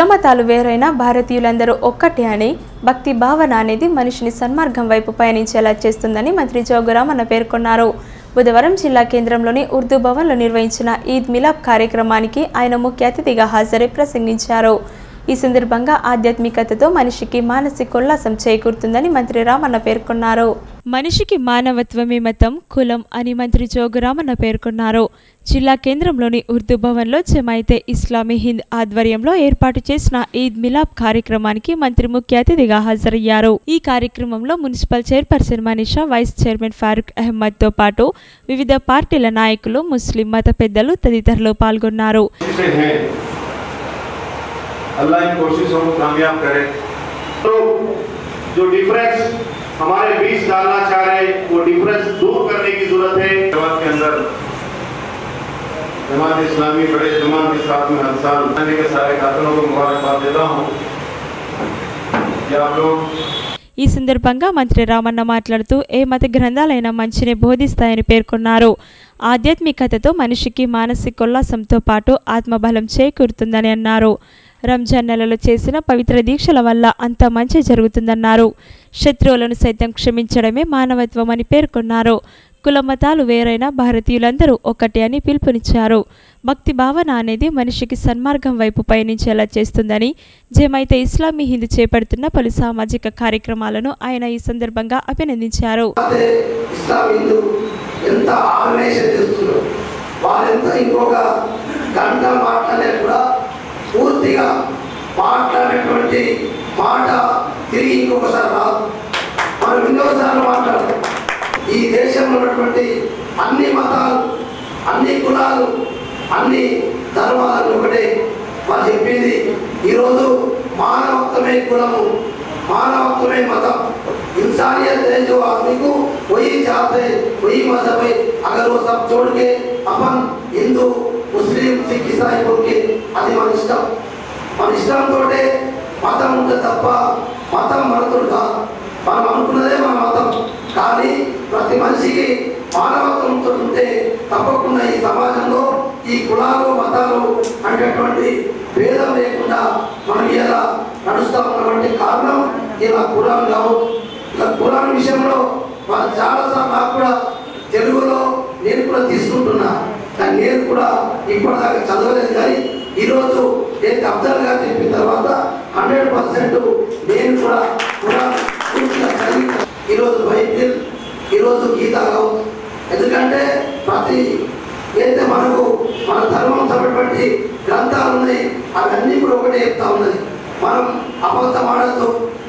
కులమతాలు వేరైనా భారతీయులందరూ ఒక్కటే అని భక్తి భావన అనేది మనిషిని సన్మార్గం వైపు పయనించేలా చేస్తుందని మంత్రి జోగురామన్న పేర్కొన్నారు బుధవారం జిల్లా కేంద్రంలోని ఉర్దూ భవన్లో నిర్వహించిన ఈద్ మిలాప్ కార్యక్రమానికి ఆయన ముఖ్య అతిథిగా హాజరై ప్రసంగించారు ఈ సందర్భంగా ఆధ్యాత్మికతతో మనిషికి మానసిక ఉల్లాసం చేకూరుతుందని మంత్రి రామన్న పేర్కొన్నారు మనిషికి మానవత్వమే మతం కులం అని మంత్రి జోగురామన్న పేర్కొన్నారు జిల్లా కేంద్రంలోని ఉర్దూ భవన్లో జమైతే ఇస్లామీ హింద్ ఆధ్వర్యంలో ఏర్పాటు చేసిన ఈద్ మిలాప్ కార్యక్రమానికి మంత్రి ముఖ్య అతిథిగా హాజరయ్యారు ఈ కార్యక్రమంలో municipal chairperson Manisha vice chairman Farooq అహ్మద్తో పాటు వివిధ పార్టీల నాయకులు ముస్లిం మత పెద్దలు తదితరులు పాల్గొన్నారు अल्लाह इन कोशिशों को कामयाब करे तो जो डिफरेंस हमारे बीच डालना चाह रहे हैं वो डिफरेंस दूर करने की जरूरत है जमात के अंदर जमात इस्लामी बड़े जमात के साथ में हर साल आने के सारे खातनों को मुबारकबाद देता हूँ कि आप लोग ఈ సందర్భంగా మంత్రి రామన్న మాట్లాడుతూ ఏ మత గ్రంథాలైనా మంచిని బోధిస్తాయని పేర్కొన్నారు ఆధ్యాత్మికతతో మనిషికి మానసిక ఉల్లాసంతో పాటు ఆత్మబలం చేకూరుతుందని అన్నారు రంజాన్ నెలలో చేసిన పవిత్ర దీక్షల వల్ల అంత మంచి జరుగుతుందన్నారు శత్రువులను సైతం క్షమించడమే మానవత్వం అని పేర్కొన్నారు కుల మతాలు వేరైన భారతీయులందరూ ఒకటి అని పిలుపునిచ్చారు భక్తి భావన అనేది మనిషికి సన్మార్గం వైపు పయనించేలా చేస్తుందని జమైతే ఇస్లామీ హిందూ చేపడుతున్న పలు సామాజిక కార్యక్రమాలను ఆయన ఈ సందర్భంగా అభినందించారు ఇస్లాం హిందూ ఎంత ఆర్గనైజేషన్ చేస్తున్నారు వారెంత ఇంకొక గంట మాట్లాడే కూడా పూర్తిగా మాట్లాడినటువంటి మాట తిరిగి ఇంకొకసారి రాదు మనం ఎన్నోసార్లు మాట్లాడతాం ఈ దేశంలో ఉన్నటువంటి అన్ని మతాలు అన్ని కులాలు అన్ని ధర్మాలు ఒకటే వాళ్ళు చెప్పింది ఈరోజు మానవత్వమే కులము मानवत्व में मतलब इंसानियत है जो आदमी को वही चाहते वही मजहब है अगर वो सब छोड़ के अपन हिंदू ముస్లిం సిక్ ఇసాయి కొరికి అది మన ఇష్టం మన ఇష్టంతో మతం ఉంటే తప్ప మతం మనతో కాదు మనం అనుకున్నదే మన మతం కానీ ప్రతి మనిషికి మానవత్వంతో ఉంటే తప్పకుండా ఈ సమాజంలో ఈ కులాలు మతాలు అనేటటువంటి భేదం లేకుండా మనం ఇలా నడుస్తూ ఉన్నటువంటి కారణం ఇలా కురాన్ కావచ్చు ఇలా కురాన్ విషయంలో వాళ్ళు చాలాసార్లు నాకు కూడా తెలుగులో నేను కూడా తీసుకుంటున్నా కానీ నేను కూడా ఇప్పటిదాకా చదవలేదు కానీ ఈరోజు నేను అబ్జర్వ్ గా చెప్పిన తర్వాత హండ్రెడ్ పర్సెంట్ నేను కూడా కురాన్ పూర్తిగా చదివి ఈరోజు బైబిల్ ఈరోజు గీత కావచ్చు ఎందుకంటే ప్రతి ఏదైతే మనకు మన ధర్మం సంబంధించి గ్రంథాలు ఉన్నాయి అవన్నీ కూడా ఒకటే చెప్తా ఉన్నది మనం అబద్ధం ఆడద్దు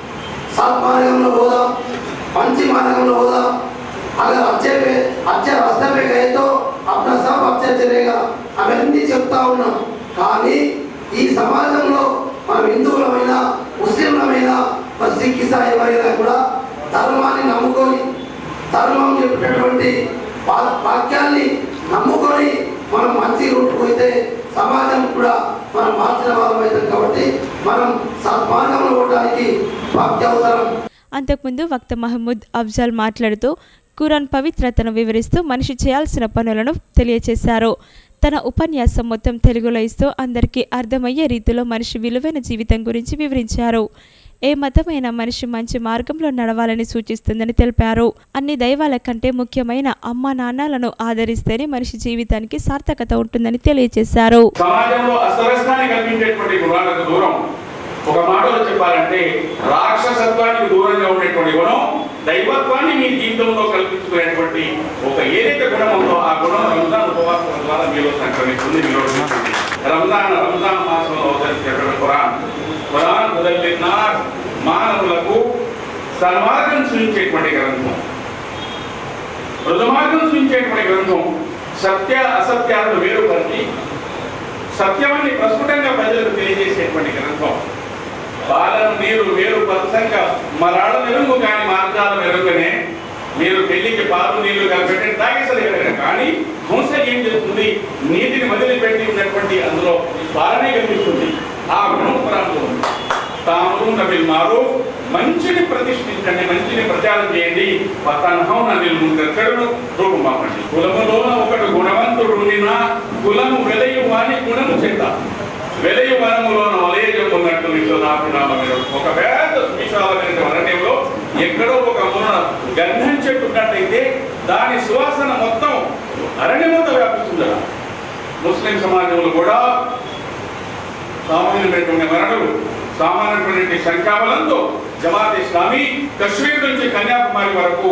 సత్మార్గంలో పోదాం మంచి మార్గంలో పోదాం అगर अच्छे पे अच्छे रास्ते पे गए तो अपना सब अच्छे चलेगा అవన్నీ చెప్తా ఉన్నాం కానీ ఈ సమాజంలో మనం హిందువులమైనా ముస్లింలమైనా మరి సిక్ ఇసాయి ఎవరైనా కూడా ధర్మాన్ని నమ్ముకొని ధర్మం చెప్పినటువంటి వా- వాక్యాన్ని నమ్ముకొని మనం మంచి రూట్ పోతే సమాజం కూడా మనం మార్చిన వాళ్ళం అవుతాం కాబట్టి మనం సన్మార్గంలో పోవడానికి భక్తి అవసరం అంతకుముందు వక్త మహమ్మద్ అఫ్జల్ మాట్లాడుతూ ఖురాన్ పవిత్రతను వివరిస్తూ మనిషి చేయాల్సిన పనులను తెలియచేశారు తన ఉపన్యాసం మొత్తం తెలుగులో ఇస్తూ అందరికీ అర్థమయ్యే రీతిలో మనిషి విలువైన జీవితం గురించి వివరించారు ఏ మతమైన మనిషి మంచి మార్గంలో నడవాలని సూచిస్తుందని తెలిపారు అన్ని దైవాల కంటే ముఖ్యమైన అమ్మ నాన్నలను ఆదరిస్తేనే మనిషి జీవితానికి సార్థకత ఉంటుందని తెలియజేశారు సమాజంలో అస్తవ్యస్తాన్ని కల్పించేటువంటి గుణాలకు దూరం ఒక మాటలో చెప్పాలంటే రాక్షసత్వానికి దూరంగా ఉండేటువంటి గుణం దైవత్వాన్ని మీ జీవితంలో కల్పించుకునేటువంటి ఒక ఏదైతే గుణం ఉందో ఆ గుణం రంజాన్ ఉపవాసం ద్వారా మీలో సంక్రమిస్తుంది మీలో ఉంటుంది. రంజాన్ రంజాన్ మాసంలో అవతరించేటువంటి ఖురాన్ ఖురాన్ వదిలిన మానవులకు సన్మార్గం సూచించేటువంటి గ్రంథం రుజుమార్గం సూచించేటువంటి గ్రంథం సత్య అసత్యాలను వేరుపరిచి సత్యమని ప్రస్ఫుటంగా ప్రజలకు తెలియజేసేటువంటి గ్రంథం పాలను నీరు వేరు పరచంగా మరాళ్ళ మెరుగు కాని మార్గాల మెరుగునే మీరు పెళ్లికి పాలు నీళ్లు కలిపెట్టి తాగేసలేరు కానీ హంస ఏం చేస్తుంది నీటిని వదిలిపెట్టి ఉన్నటువంటి అందులో పాలనే కనిపిస్తుంది ఆ గుణం పురాణంలో ఉంది తాము నబిల్ మారు మంచిని ప్రతిష్ఠించండి మంచిని ప్రచారం చేయండి పతన్హం నబిల్ ముందెక్కడను రూపమాపండి కులములోన ఒకడు గుణవంతుడు ఉండినా కులము వెలయు వాని గుణము చెంద వెలయు వనములోన వలయజం ఉన్న మధ్యలో నాటున్నామని ఒక పెద్ద సువిశాలమైన అరణ్యంలో ఎక్కడో ఒక మూల గంధం చెట్టు ఉన్నట్టయితే దాని సువాసన మొత్తం అరణ్యమంతా వ్యాపిస్తుందట ముస్లిం సమాజంలో కూడా సామాన్యమైనటువంటి మరణులు సామాన్యమైనటువంటి సంఖ్యాబలంతో జమాత్ ఇస్లామీ కశ్మీర్ నుంచి కన్యాకుమారి వరకు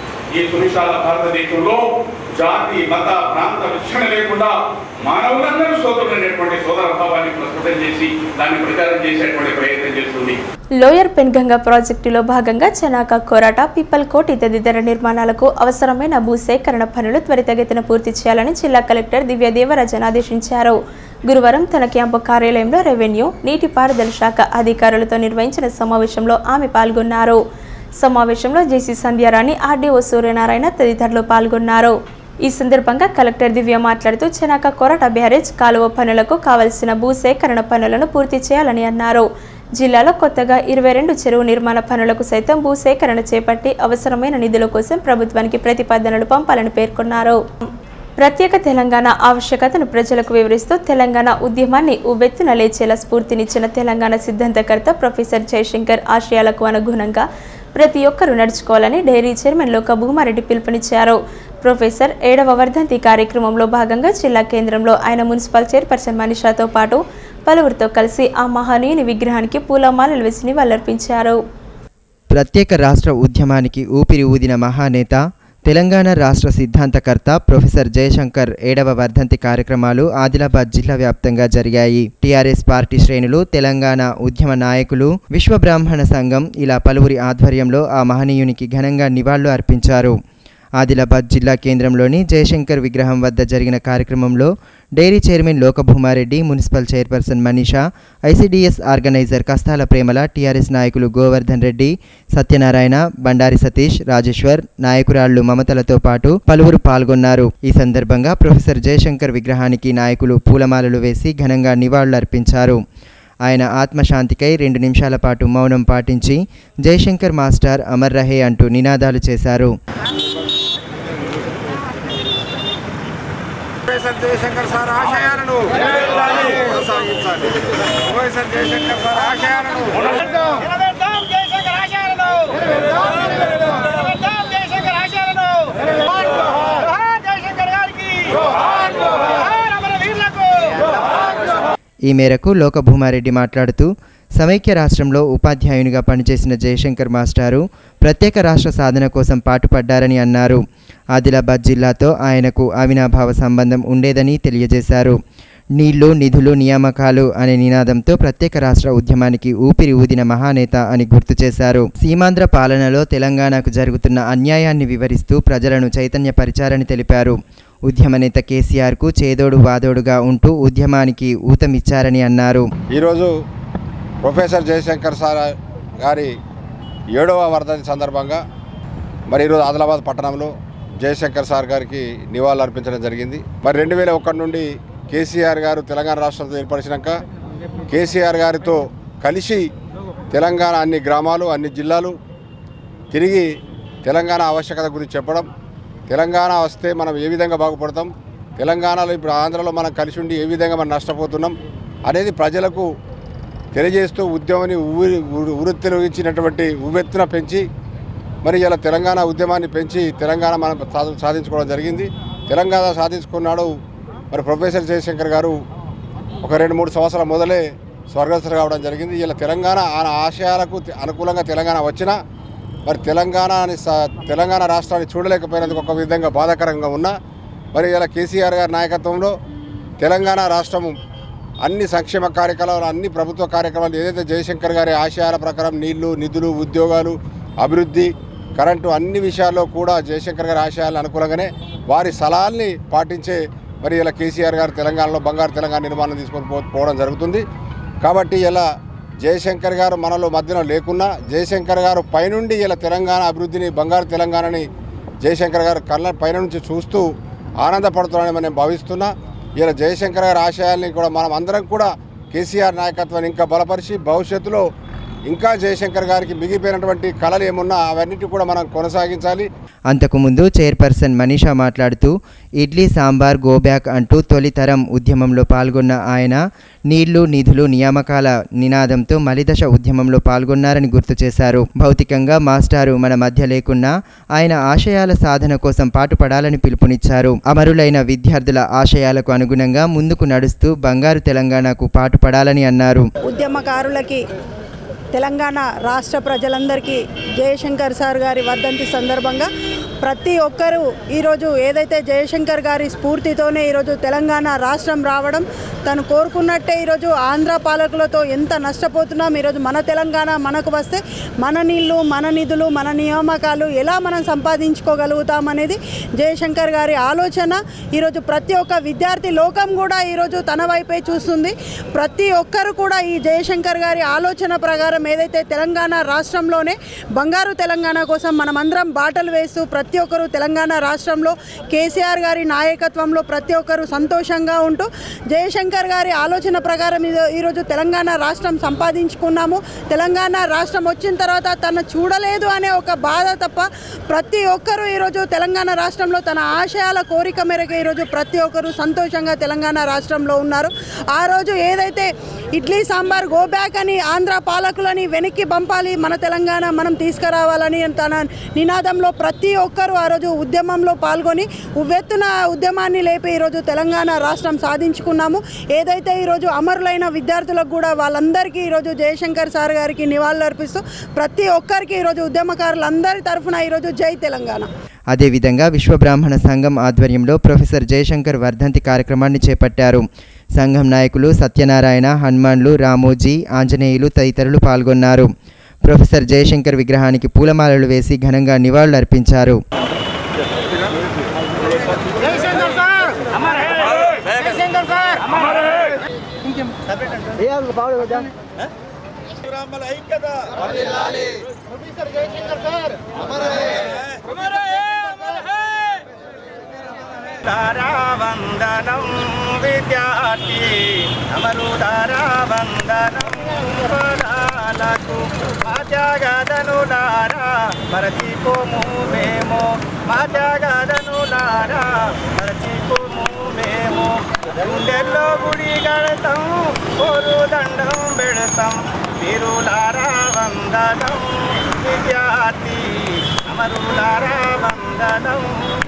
ఈ సువిశాల భారతదేశంలో జాతి మత ప్రాంత విచక్షణ లేకుండా మానవులందరూ సోదరులైనటువంటి సోదర భావాన్ని ప్రస్ఫుటం చేసి దాన్ని ప్రచారం చేసేటువంటి ప్రయత్నం చేస్తుంది లోయర్ పెన్గంగా ప్రాజెక్టులో భాగంగా చెనాక కోరాట పిప్పల్ కోట్ తదితర నిర్మాణాలకు అవసరమైన భూసేకరణ పనులు త్వరితగతిన పూర్తి చేయాలని జిల్లా కలెక్టర్ దివ్య దేవరాజన్ ఆదేశించారు గురువారం తన క్యాంపు కార్యాలయంలో రెవెన్యూ నీటిపారుదల శాఖ అధికారులతో నిర్వహించిన సమావేశంలో ఆమె పాల్గొన్నారు సమావేశంలో జేసీ సంధ్యారాణి ఆర్డీఓ సూర్యనారాయణ తదితరులు పాల్గొన్నారు ఈ సందర్భంగా కలెక్టర్ దివ్య మాట్లాడుతూ చెనాక కొరట బ్యారేజ్ కాలువ పనులకు కావలసిన భూసేకరణ పనులను పూర్తి చేయాలని అన్నారు జిల్లాలో కొత్తగా ఇరవై రెండు చెరువు నిర్మాణ పనులకు సైతం భూసేకరణ చేపట్టి అవసరమైన నిధుల కోసం ప్రభుత్వానికి ప్రతిపాదనలు పంపాలని పేర్కొన్నారు ప్రత్యేక తెలంగాణ ఆవశ్యకతను ప్రజలకు వివరిస్తూ తెలంగాణ ఉద్యమాన్ని ఉవ్వెత్తున లేచేలా స్ఫూర్తినిచ్చిన తెలంగాణ సిద్ధాంతకర్త ప్రొఫెసర్ జయశంకర్ ఆశయాలకు అనుగుణంగా ప్రతి ఒక్కరూ నడుచుకోవాలని డైరీ చైర్మన్ లోక భూమారెడ్డి పిలుపునిచ్చారు ప్రొఫెసర్ ఏడవ వర్ధంతి కార్యక్రమంలో భాగంగా జిల్లా కేంద్రంలో ఆయన మున్సిపల్ చైర్పర్సన్ మనీషాతో పాటు పలువురితో కలిసి ఆ మహనీయుని విగ్రహానికి పూలమాలలు వేసి నివాళులర్పించారు ప్రత్యేక రాష్ట్ర ఉద్యమానికి ఊపిరి ఊదిన మహానేత తెలంగాణ రాష్ట్ర సిద్ధాంతకర్త ప్రొఫెసర్ జయశంకర్ ఏడవ వర్ధంతి కార్యక్రమాలు ఆదిలాబాద్ జిల్లా వ్యాప్తంగా జరిగాయి టీఆర్ఎస్ పార్టీ శ్రేణులు తెలంగాణ ఉద్యమ నాయకులు విశ్వ బ్రాహ్మణ సంఘం ఇలా పలువురి ఆధ్వర్యంలో ఆ మహనీయునికి ఘనంగా నివాళులు అర్పించారు ఆదిలాబాద్ జిల్లా కేంద్రంలోని జయశంకర్ విగ్రహం వద్ద జరిగిన కార్యక్రమంలో dairy chairman Lokabhumareddy municipal chairperson Manisha ICDS organiser Kastala Premala TRS నాయకులు గోవర్ధన్ రెడ్డి సత్యనారాయణ బండారి సతీష్ రాజేశ్వర్ నాయకురాళ్లు మమతలతో పాటు పలువురు పాల్గొన్నారు ఈ సందర్భంగా ప్రొఫెసర్ జయశంకర్ విగ్రహానికి నాయకులు పూలమాలలు వేసి ఘనంగా నివాళులర్పించారు ఆయన ఆత్మశాంతికై రెండు నిమిషాల పాటు మౌనం పాటించి జయశంకర్ మాస్టర్ అమర్ రహే అంటూ నినాదాలు చేశారు ప్రొఫెసర్ జయశంకర్ సార్ ఆశయాలను కొనసాగించాలి ప్రొఫెసర్ జయశంకర్ సార్ ఆశయాలను ఈ మేరకు లోకభూమారెడ్డి మాట్లాడుతూ సమైక్య రాష్ట్రంలో ఉపాధ్యాయునిగా పనిచేసిన జయశంకర్ మాస్టారు ప్రత్యేక రాష్ట్ర సాధన కోసం పాటుపడ్డారని అన్నారు ఆదిలాబాద్ జిల్లాతో ఆయనకు అవినాభావ సంబంధం ఉండేదని తెలియజేశారు నీళ్లు నిధులు నియామకాలు అనే నినాదంతో ప్రత్యేక రాష్ట్ర ఉద్యమానికి ఊపిరి ఊదిన మహానేత అని గుర్తు చేశారు సీమాంధ్ర పాలనలో తెలంగాణకు జరుగుతున్న అన్యాయాన్ని వివరిస్తూ ప్రజలను చైతన్యపరిచారని తెలిపారు ఉద్యమ నేత కేసీఆర్కు చేదోడు వాదోడుగా ఉంటూ ఉద్యమానికి ఊతమిచ్చారని అన్నారు ఈరోజు ప్రొఫెసర్ జయశంకర్ సార్ గారి ఏడవ వర్ధంతి సందర్భంగా మరి ఈరోజు ఆదిలాబాద్ పట్టణంలో జయశంకర్ సార్ గారికి నివాళులు అర్పించడం జరిగింది మరి రెండు వేల ఒకటి నుండి కేసీఆర్ గారు తెలంగాణ రాష్ట్రంతో ఏర్పరిచినాక కేసీఆర్ గారితో కలిసి తెలంగాణ అన్ని గ్రామాలు అన్ని జిల్లాలు తిరిగి తెలంగాణ ఆవశ్యకత గురించి చెప్పడం తెలంగాణ వస్తే మనం ఏ విధంగా బాగుపడతాం తెలంగాణలో ఇప్పుడు ఆంధ్రలో మనం కలిసి ఉండి ఏ విధంగా మనం నష్టపోతున్నాం అనేది ప్రజలకు తెలియజేస్తూ ఉద్యమాన్ని ఊరి వృత్తిలోగించినటువంటి ఉవ్వెత్తున పెంచి మరి ఇలా తెలంగాణ ఉద్యమాన్ని పెంచి తెలంగాణ మనం సాధ- సాధించుకోవడం జరిగింది తెలంగాణ సాధించుకున్నాడు మరి ప్రొఫెసర్ జయశంకర్ గారు ఒక రెండు మూడు సంవత్సరాల మొదలే స్వర్గస్థులు కావడం జరిగింది ఇలా తెలంగాణ ఆయన ఆశయాలకు తె- అనుకూలంగా తెలంగాణ వచ్చినా మరి తెలంగాణని స- తెలంగాణ రాష్ట్రాన్ని చూడలేకపోయినందుకు ఒక విధంగా బాధాకరంగా ఉన్నా మరి ఇలా కేసీఆర్ గారి నాయకత్వంలో తెలంగాణ రాష్ట్రము అన్ని సంక్షేమ కార్యక్రమాలు అన్ని ప్రభుత్వ కార్యక్రమాలు ఏదైతే జయశంకర్ గారి ఆశయాల ప్రకారం నీళ్లు నిధులు ఉద్యోగాలు అభివృద్ధి కరెంటు అన్ని విషయాల్లో కూడా జయశంకర్ గారి ఆశయాలు అనుకూలంగానే వారి సలహాల్ని పాటించే మరి ఇలా కేసీఆర్ గారు తెలంగాణలో బంగారు తెలంగాణ నిర్మాణం తీసుకొని పో పోవడం జరుగుతుంది కాబట్టి ఇలా జయశంకర్ గారు మనలో మధ్యన లేకున్నా జయశంకర్ గారు పైనుండి ఇలా తెలంగాణ అభివృద్ధిని బంగారు తెలంగాణని జయశంకర్ గారు కళ్ళ పైన నుంచి చూస్తూ ఆనందపడుతున్నారని నేను భావిస్తున్నా ఇలా జయశంకర్ గారి ఆశయాల్ని కూడా మనం అందరం కూడా కేసీఆర్ నాయకత్వాన్ని ఇంకా బలపరిచి భవిష్యత్తులో ఇంకా జయశంకర్ గారికి మిగిలిపోయినటువంటి కళలు ఏమున్నా అవన్నిటి కూడా మనం కొనసాగించాలి అంతకుముందు చైర్పర్సన్ మనీషా మాట్లాడుతూ ఇడ్లీ సాంబార్ గోబ్యాక్ అంటూ తొలితరం ఉద్యమంలో పాల్గొన్న ఆయన నీళ్లు నిధులు నియామకాల నినాదంతో మలిదశ ఉద్యమంలో పాల్గొన్నారని గుర్తు చేశారు భౌతికంగా మాస్టారు మన మధ్య లేకున్నా ఆయన ఆశయాల సాధన కోసం పాటుపడాలని పిలుపునిచ్చారు అమరులైన విద్యార్థుల ఆశయాలకు అనుగుణంగా ముందుకు నడుస్తూ బంగారు తెలంగాణకు పాటుపడాలని అన్నారు ఉద్యమకారులకి తెలంగాణ రాష్ట్ర ప్రజలందరికీ జయశంకర్ సార్ గారి వర్ధంతి సందర్భంగా ప్రతి ఒక్కరూ ఈరోజు ఏదైతే జయశంకర్ గారి స్ఫూర్తితోనే ఈరోజు తెలంగాణ రాష్ట్రం రావడం తను కోరుకున్నట్టే ఈరోజు ఆంధ్ర పాలకులతో ఎంత నష్టపోతున్నాం ఈరోజు మన తెలంగాణ మనకు వస్తే మన నీళ్లు మన నిధులు మన నియామకాలు ఎలా మనం సంపాదించుకోగలుగుతాం అనేది జయశంకర్ గారి ఆలోచన ఈరోజు ప్రతి ఒక్క విద్యార్థి లోకం కూడా ఈరోజు తన వైపే చూస్తుంది ప్రతి ఒక్కరు కూడా ఈ జయశంకర్ గారి ఆలోచన ప్రకారం ఏదైతే తెలంగాణ రాష్ట్రంలోనే బంగారు తెలంగాణ కోసం మనమందరం బాటలు వేస్తూ ప్రతి ఒక్కరు తెలంగాణ రాష్ట్రంలో కేసీఆర్ గారి నాయకత్వంలో ప్రతి ఒక్కరు సంతోషంగా ఉంటూ జయశంకర్ గారి ఆలోచన ప్రకారం ఈరో- ఈరోజు తెలంగాణ రాష్ట్రం సంపాదించుకున్నాము తెలంగాణ రాష్ట్రం వచ్చిన తర్వాత తను చూడలేదు అనే ఒక బాధ తప్ప ప్రతి ఒక్కరూ ఈరోజు తెలంగాణ రాష్ట్రంలో తన ఆశయాల కోరిక మేరకు ఈరోజు ప్రతి ఒక్కరూ సంతోషంగా తెలంగాణ రాష్ట్రంలో ఉన్నారు ఆ రోజు ఏదైతే ఇడ్లీ సాంబార్ గో బ్యాక్ అని ఆంధ్ర పాలకులని వెనక్కి పంపాలి మన తెలంగాణ మనం తీసుకురావాలని తన నినాదంలో ప్రతి ఒక్కరూ ఆ రోజు ఉద్యమంలో పాల్గొని ఉవ్వెత్తున ఉద్యమాన్ని లేపి ఈరోజు తెలంగాణ రాష్ట్రం సాధించుకున్నాము ఏదైతే ఈరోజు అమరులైన విద్యార్థులకు కూడా వాళ్ళందరికీ ఈరోజు జయశంకర్ సార్ గారికి నివాళులు అర్పిస్తూ ప్రతి ఒక్కరికి ఈరోజు ఉద్యమకారులందరి తరఫున ఈరోజు జై తెలంగాణ అదేవిధంగా విశ్వబ్రాహ్మణ సంఘం ఆధ్వర్యంలో ప్రొఫెసర్ జయశంకర్ వర్ధంతి కార్యక్రమాన్ని చేపట్టారు సంఘం నాయకులు సత్యనారాయణ హనుమాన్లు రామోజీ ఆంజనేయులు తదితరులు పాల్గొన్నారు ప్రొఫెసర్ జయశంకర్ విగ్రహానికి పూలమాలలు వేసి ఘనంగా నివాళులు అర్పించారు జయశంకర్ సార్ అమర్ హై జయశంకర్ సార్ అమర్ హై ఐక్యత ప్రొఫెసర్ జయశంకర్ సార్ అమర్ హై అమర్ హై అమర్ హై ధారావందనం విద్యార్థి అమరు ధారావందనం పదాలకు మా త్యాగదనులారా మరచిపోము మేము మా త్యాగదనులారా మరచిపోము మేము గుండెల్లో గుడి గడతాం కోరు దండం పెడతాం వీరులారా వందనం విద్యార్థి అమరులారా వందనం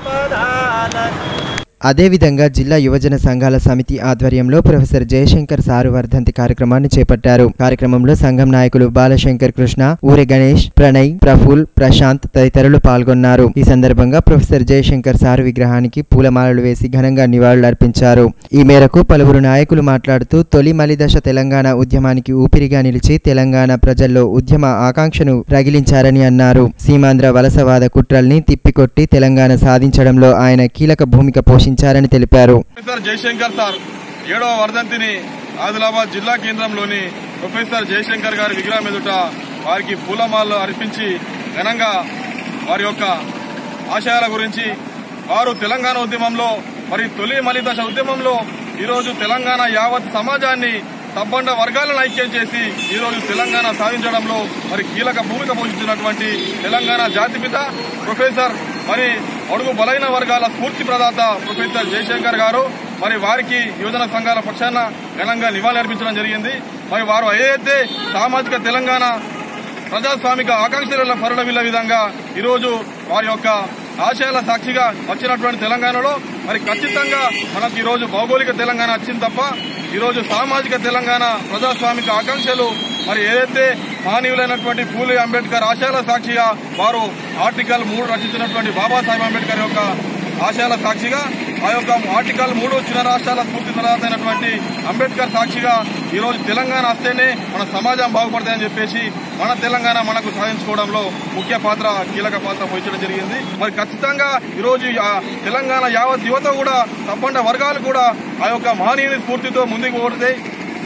పదాలకు అదేవిధంగా జిల్లా యువజన సంఘాల సమితి ఆధ్వర్యంలో ప్రొఫెసర్ జయశంకర్ సారు వర్ధంతి కార్యక్రమాన్ని చేపట్టారు కార్యక్రమంలో సంఘం నాయకులు బాలశంకర్ కృష్ణ ఊరి గణేష్ ప్రణయ్ ప్రఫుల్ ప్రశాంత్ తదితరులు పాల్గొన్నారు ఈ సందర్భంగా ప్రొఫెసర్ జయశంకర్ సారు విగ్రహానికి పూలమాలలు వేసి ఘనంగా నివాళులర్పించారు ఈ మేరకు పలువురు నాయకులు మాట్లాడుతూ తొలి మలిదశ తెలంగాణ ఉద్యమానికి ఊపిరిగా నిలిచి తెలంగాణ ప్రజల్లో ఉద్యమ ఆకాంక్షను రగిలించారని అన్నారు సీమాంధ్ర వలసవాద కుట్రల్ని తిప్పికొట్టి తెలంగాణ సాధించడంలో ఆయన కీలక భూమిక పోషించారని తెలిపారు ప్రొఫెసర్ జయశంకర్ సార్ ఏడవ వర్ధంతిని ఆదిలాబాద్ జిల్లా కేంద్రంలోని ప్రొఫెసర్ జయశంకర్ గారి విగ్రహం ఎదుట వారికి పూలమాలలు అర్పించి ఘనంగా వారి యొక్క ఆశయాల గురించి వారు తెలంగాణ ఉద్యమంలో మరి తొలి మలిదశ ఉద్యమంలో ఈరోజు తెలంగాణ యావత్ సమాజాన్ని సబ్బండ వర్గాలను ఐక్యం చేసి ఈరోజు తెలంగాణ సాధించడంలో మరి కీలక భూమిక పోషించినటువంటి తెలంగాణ జాతిపిత ప్రొఫెసర్ మరి అడుగు బలైన వర్గాల స్ఫూర్తి ప్రదాత ప్రొఫెసర్ జయశంకర్ గారు మరి వారికి యువజన సంఘాల పక్షాన ఘనంగా నివాళి అర్పించడం జరిగింది మరి వారు ఏదైతే సామాజిక తెలంగాణ ప్రజాస్వామిక ఆకాంక్షల పరుడవిల్ల విధంగా ఈరోజు వారి యొక్క ఆశయాల సాక్షిగా వచ్చినటువంటి తెలంగాణలో మరి ఖచ్చితంగా మనకు ఈరోజు భౌగోళిక తెలంగాణ వచ్చింది తప్ప ఈరోజు సామాజిక తెలంగాణ ప్రజాస్వామిక ఆకాంక్షలు మరి ఏదైతే మానవులైనటువంటి పూలే అంబేద్కర్ ఆశయాల సాక్షిగా వారు ఆర్టికల్ మూడు రచించినటువంటి బాబాసాహెబ్ అంబేద్కర్ యొక్క ఆశయాల సాక్షిగా ఆ యొక్క ఆర్టికల్ మూడు చిన్న రాష్ట్రాల స్ఫూర్తి తర్వాత అయినటువంటి అంబేద్కర్ సాక్షిగా ఈరోజు తెలంగాణ వస్తేనే మన సమాజం బాగుపడతాయని చెప్పేసి మన తెలంగాణ మనకు సాధించుకోవడంలో ముఖ్య పాత్ర కీలక పాత్ర వహించడం జరిగింది మరి ఖచ్చితంగా ఈరోజు ఆ తెలంగాణ యావత్ యువత కూడా తప్పండ వర్గాలు కూడా ఆ యొక్క మహనీయుని స్ఫూర్తితో ముందుకు పోతే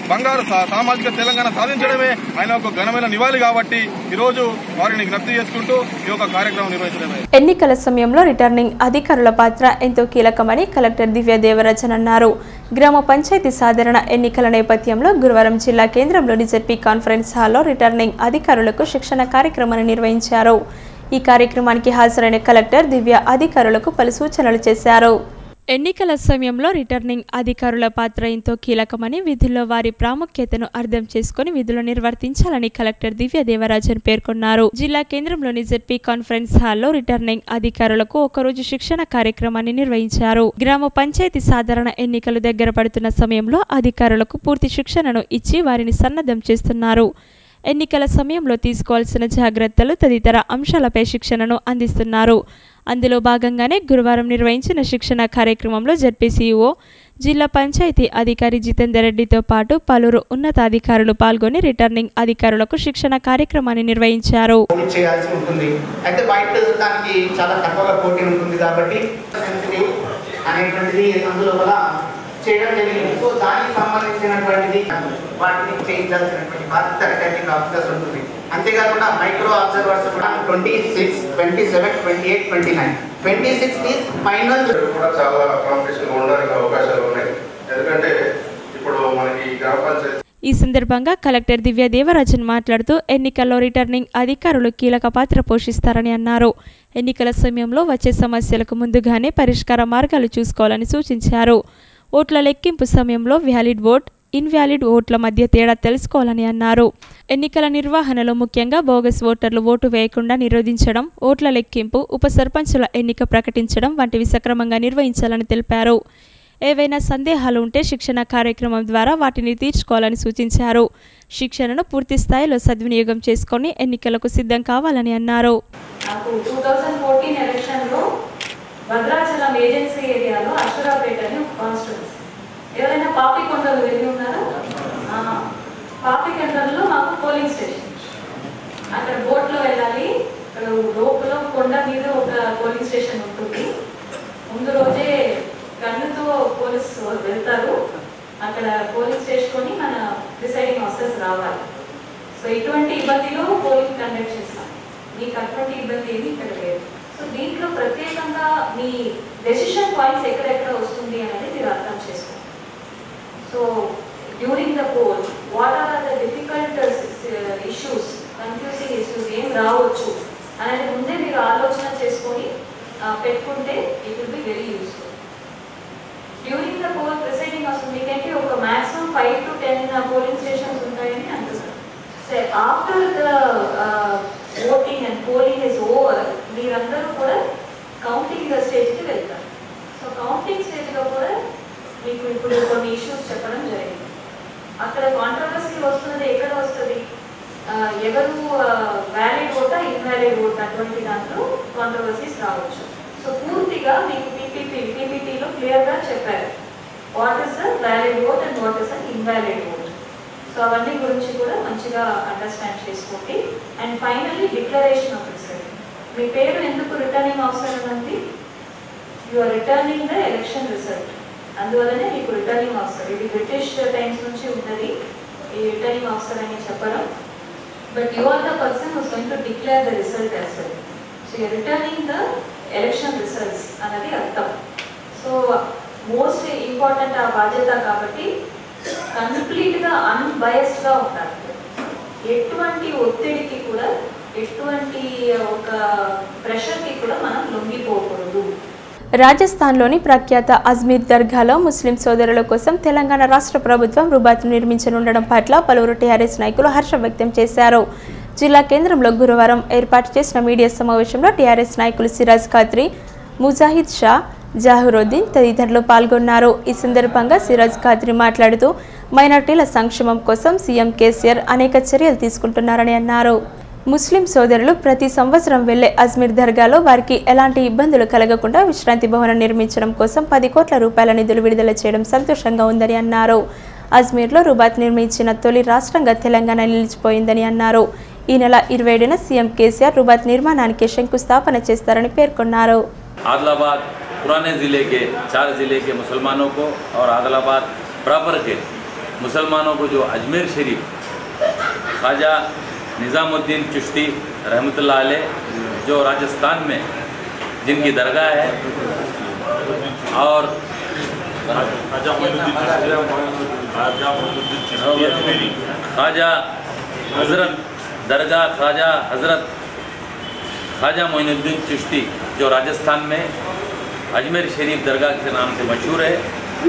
బంగారు సా- సామాజిక తెలంగాణ సాధించడమే ఆయన ఒక ఘనమైన నివాళి కాబట్టి ఈరోజు వారిని జ్ఞప్తి చేసుకుంటూ ఈ యొక్క కార్యక్రమం నిర్వహించడమే ఎన్నికల సమయంలో రిటర్నింగ్ అధికారుల పాత్ర ఎంతో కీలకమని కలెక్టర్ దివ్య దేవరాజన్ అన్నారు గ్రామ పంచాయతీ సాధారణ ఎన్నికల నేపథ్యంలో గురువారం జిల్లా కేంద్రంలోని జెడ్పీ కాన్ఫరెన్స్ హాల్లో రిటర్నింగ్ అధికారులకు శిక్షణ కార్యక్రమాన్ని నిర్వహించారు ఈ కార్యక్రమానికి హాజరైన కలెక్టర్ దివ్య అధికారులకు పలు సూచనలు చేశారు ఎన్నికల సమయంలో రిటర్నింగ్ అధికారుల పాత్ర ఎంతో కీలకమని విధుల్లో వారి ప్రాముఖ్యతను అర్థం చేసుకుని విధులు నిర్వర్తించాలని కలెక్టర్ దివ్య దేవరాజన్ పేర్కొన్నారు జిల్లా కేంద్రంలోని జెడ్పీ కాన్ఫరెన్స్ హాల్లో రిటర్నింగ్ అధికారులకు ఒకరోజు శిక్షణ కార్యక్రమాన్ని నిర్వహించారు గ్రామ పంచాయతీ సాధారణ ఎన్నికలు దగ్గర పడుతున్న సమయంలో అధికారులకు పూర్తి శిక్షణను ఇచ్చి వారిని సన్నద్ధం చేస్తున్నారు ఎన్నికల సమయంలో తీసుకోవాల్సిన జాగ్రత్తలు తదితర అంశాలపై శిక్షణను అందిస్తున్నారు అందులో భాగంగానే గురువారం నిర్వహించిన శిక్షణ కార్యక్రమంలో జడ్పీసీఓ జిల్లా పంచాయతీ అధికారి జితేందర్ రెడ్డితో పాటు పలువురు ఉన్నతాధికారులు పాల్గొని రిటర్నింగ్ అధికారులకు శిక్షణ కార్యక్రమాన్ని నిర్వహించారు పోటీ చేయాల్సి ఉంటుంది అయితే బయట దానికి చాలా తక్కువగా పోటీ ఉంటుంది కాబట్టి సెన్సిటివ్ అనేటువంటిది అందులోపల చేయడం జరిగింది సో దానికి సంబంధించినటువంటిది వాటిని చేయించాల్సినటువంటి బాధ్యత రిటర్నింగ్ ఆఫీసర్స్ ఉంటుంది అంతేకాకుండా మైక్రో అబ్జర్వర్స్ కూడా twenty six twenty seven twenty eight twenty nine twenty six is final కూడా చాలా కాంపిటీషన్ ఉండడానికి అవకాశాలు ఉన్నాయి ఎందుకంటే ఇప్పుడు మనకి గ్రామ పంచాయతీ ఈ సందర్భంగా కలెక్టర్ దివ్య దేవరాజన్ మాట్లాడుతూ ఎన్నికల్లో రిటర్నింగ్ అధికారులు కీలక పాత్ర పోషిస్తారని అన్నారు ఎన్నికల సమయంలో వచ్చే సమస్యలకు ముందుగానే పరిష్కార మార్గాలు చూసుకోవాలని సూచించారు ఓట్ల లెక్కింపు సమయంలో వ్యాలిడ్ ఓట్ ఇన్వాలిడ్ ఓట్ల మధ్య తేడా తెలుసుకోవాలని అన్నారు ఎన్నికల నిర్వహణలో ముఖ్యంగా బోగస్ ఓటర్లు ఓటు వేయకుండా నిరోధించడం ఓట్ల లెక్కింపు ఉప సర్పంచుల ఎన్నిక ప్రకటించడం వంటివి సక్రమంగా నిర్వహించాలని తెలిపారు ఏవైనా సందేహాలు ఉంటే శిక్షణ కార్యక్రమం ద్వారా వాటిని తీర్చుకోవాలని సూచించారు శిక్షణను పూర్తి స్థాయిలో సద్వినియోగం చేసుకొని ఎన్నికలకు సిద్ధం కావాలని అన్నారు నాకు టూ థౌజండ్ ఫోర్టీన్ ఎలక్షన్లో భద్రాచలం ఏజెన్సీ ఏరియాలో అశ్వరాపేట అని ఒక కాన్స్టిట్యున్సీ ఎవరైనా పాపికొండలు వెళ్ళి ఉన్నారా ఆ, పాపికొండలలో మాకు పోలింగ్ స్టేషన్ అక్కడ బోట్లో వెళ్ళాలి అక్కడ లోపల కొండ మీద ఒక పోలింగ్ స్టేషన్ ఉంటుంది ముందు రోజే గన్నుతో పోలీసు వెళ్తారు అక్కడ పోలింగ్ స్టేషన్ మన డిసైడింగ్ ఆఫీసర్స్ రావాలి సో ఇటువంటి ఇబ్బందిలో పోలింగ్ కండక్ట్ చేస్తాం మీకు అటువంటి ఇబ్బంది ఏమీ ఇక్కడ లేదు సో దీంట్లో ప్రత్యేకంగా మీ డెసిషన్ పాయింట్స్ ఎక్కడెక్కడ వస్తుంది అనేది మీరు అర్థం చేసుకోండి so during the poll what are the difficult issues confusing issues ఏం రావచ్చు అనేది ముందే మీరు ఆలోచన చేసుకొని ఆ, పెట్టుకుంటే it will be very useful during the poll presiding అసలు మీకంటే ఒక maximum five to ten polling stations ఉంటాయని అంటున్నారు so after the voting and polling is over మీరందరూ కూడా కౌంటింగ్ స్టేజ్కి వెళ్తారు సో కౌంటింగ్ స్టేజ్లో కూడా మీకు ఇప్పుడు కొన్ని ఇష్యూస్ చెప్పడం జరిగింది అక్కడ కాంట్రవర్సీ వస్తున్నది ఎక్కడ వస్తుంది ఆ, ఎవరు వ్యాలిడ్ ఓటా ఇన్వాలిడ్ ఓట్ అటువంటి దాంట్లో కాంట్రవర్సీస్ రావచ్చు సో పూర్తిగా మీకు పీపీపీ పీపీటీలో క్లియర్గా చెప్పారు what is the valid vote and what is the invalid vote so అవన్నీ గురించి కూడా మంచిగా అండర్స్టాండ్ చేసుకోండి and finally declaration of result మీ పేరు ఎందుకు రిటర్నింగ్ ఆఫీసర్ అని ఉంది you are returning the election result అందువల్లనే మీకు రిటర్నింగ్ ఆఫీసర్ ఇది బ్రిటిష్ టైమ్స్ నుంచి ఉంటుంది ఈ రిటర్నింగ్ ఆఫీసర్ అని చెప్పడం but you are the person who's going to declare the result as well so you returning the election results అన్నది అర్థం సో మోస్ట్ ఇంపార్టెంట్ ఆ బాధ్యత కాబట్టి కంప్లీట్గా అన్బయస్డ్గా ఉండాలి ఎటువంటి ఒత్తిడికి కూడా ఎటువంటి ఒక ప్రెషర్కి కూడా మనం లొంగిపోకూడదు రాజస్థాన్లోని ప్రఖ్యాత అజ్మీర్ దర్గాలో ముస్లిం సోదరుల కోసం తెలంగాణ రాష్ట్ర ప్రభుత్వం రుబాతును నిర్మించనుండడం పట్ల పలువురు టీఆర్ఎస్ నాయకులు హర్షం వ్యక్తం చేశారు జిల్లా కేంద్రంలో గురువారం ఏర్పాటు చేసిన మీడియా సమావేశంలో టీఆర్ఎస్ నాయకులు సిరాజ్ ఖాద్రి ముజాహిద్ షా జాహురుద్దీన్ తదితరులు పాల్గొన్నారు ఈ సందర్భంగా సిరాజ్ ఖాద్రి మాట్లాడుతూ మైనార్టీల సంక్షేమం కోసం సీఎం కేసీఆర్ అనేక చర్యలు తీసుకుంటున్నారని అన్నారు ముస్లిం సోదరులు ప్రతి సంవత్సరం వెళ్లే అజ్మీర్ దర్గాలో వారికి ఎలాంటి ఇబ్బందులు కలగకుండా విశ్రాంతి భవనం నిర్మించడం కోసం పది కోట్ల రూపాయల నిధులు విడుదల చేయడం సంతోషంగా ఉందని అన్నారు అజ్మీర్లో రుబాత్ నిర్మించిన తొలి రాష్ట్రంగా తెలంగాణ నిలిచిపోయిందని అన్నారు ఈ నెల ఇరవై ఏడున సీఎం కేసీఆర్ రుబాత్ నిర్మాణానికి శంకుస్థాపన చేస్తారని పేర్కొన్నారు आदिलाबाद पुराने ज़िले के चार ज़िले के मुसलमानों को और आदिलाबाद प्रॉपर के मुसलमानों को जो अजमेर शरीफ ख्वाजा निज़ामुद्दीन चिश्ती रहमतुल्लाह अलैह जो राजस्थान में जिनकी दरगाह है और ख्वाजा हजरत दरगाह ख्वाजा हजरत ख्वाजा मोइनुद्दीन चिश्ती जो राजस्थान में अजमेर शरीफ दरगाह के नाम से मशहूर है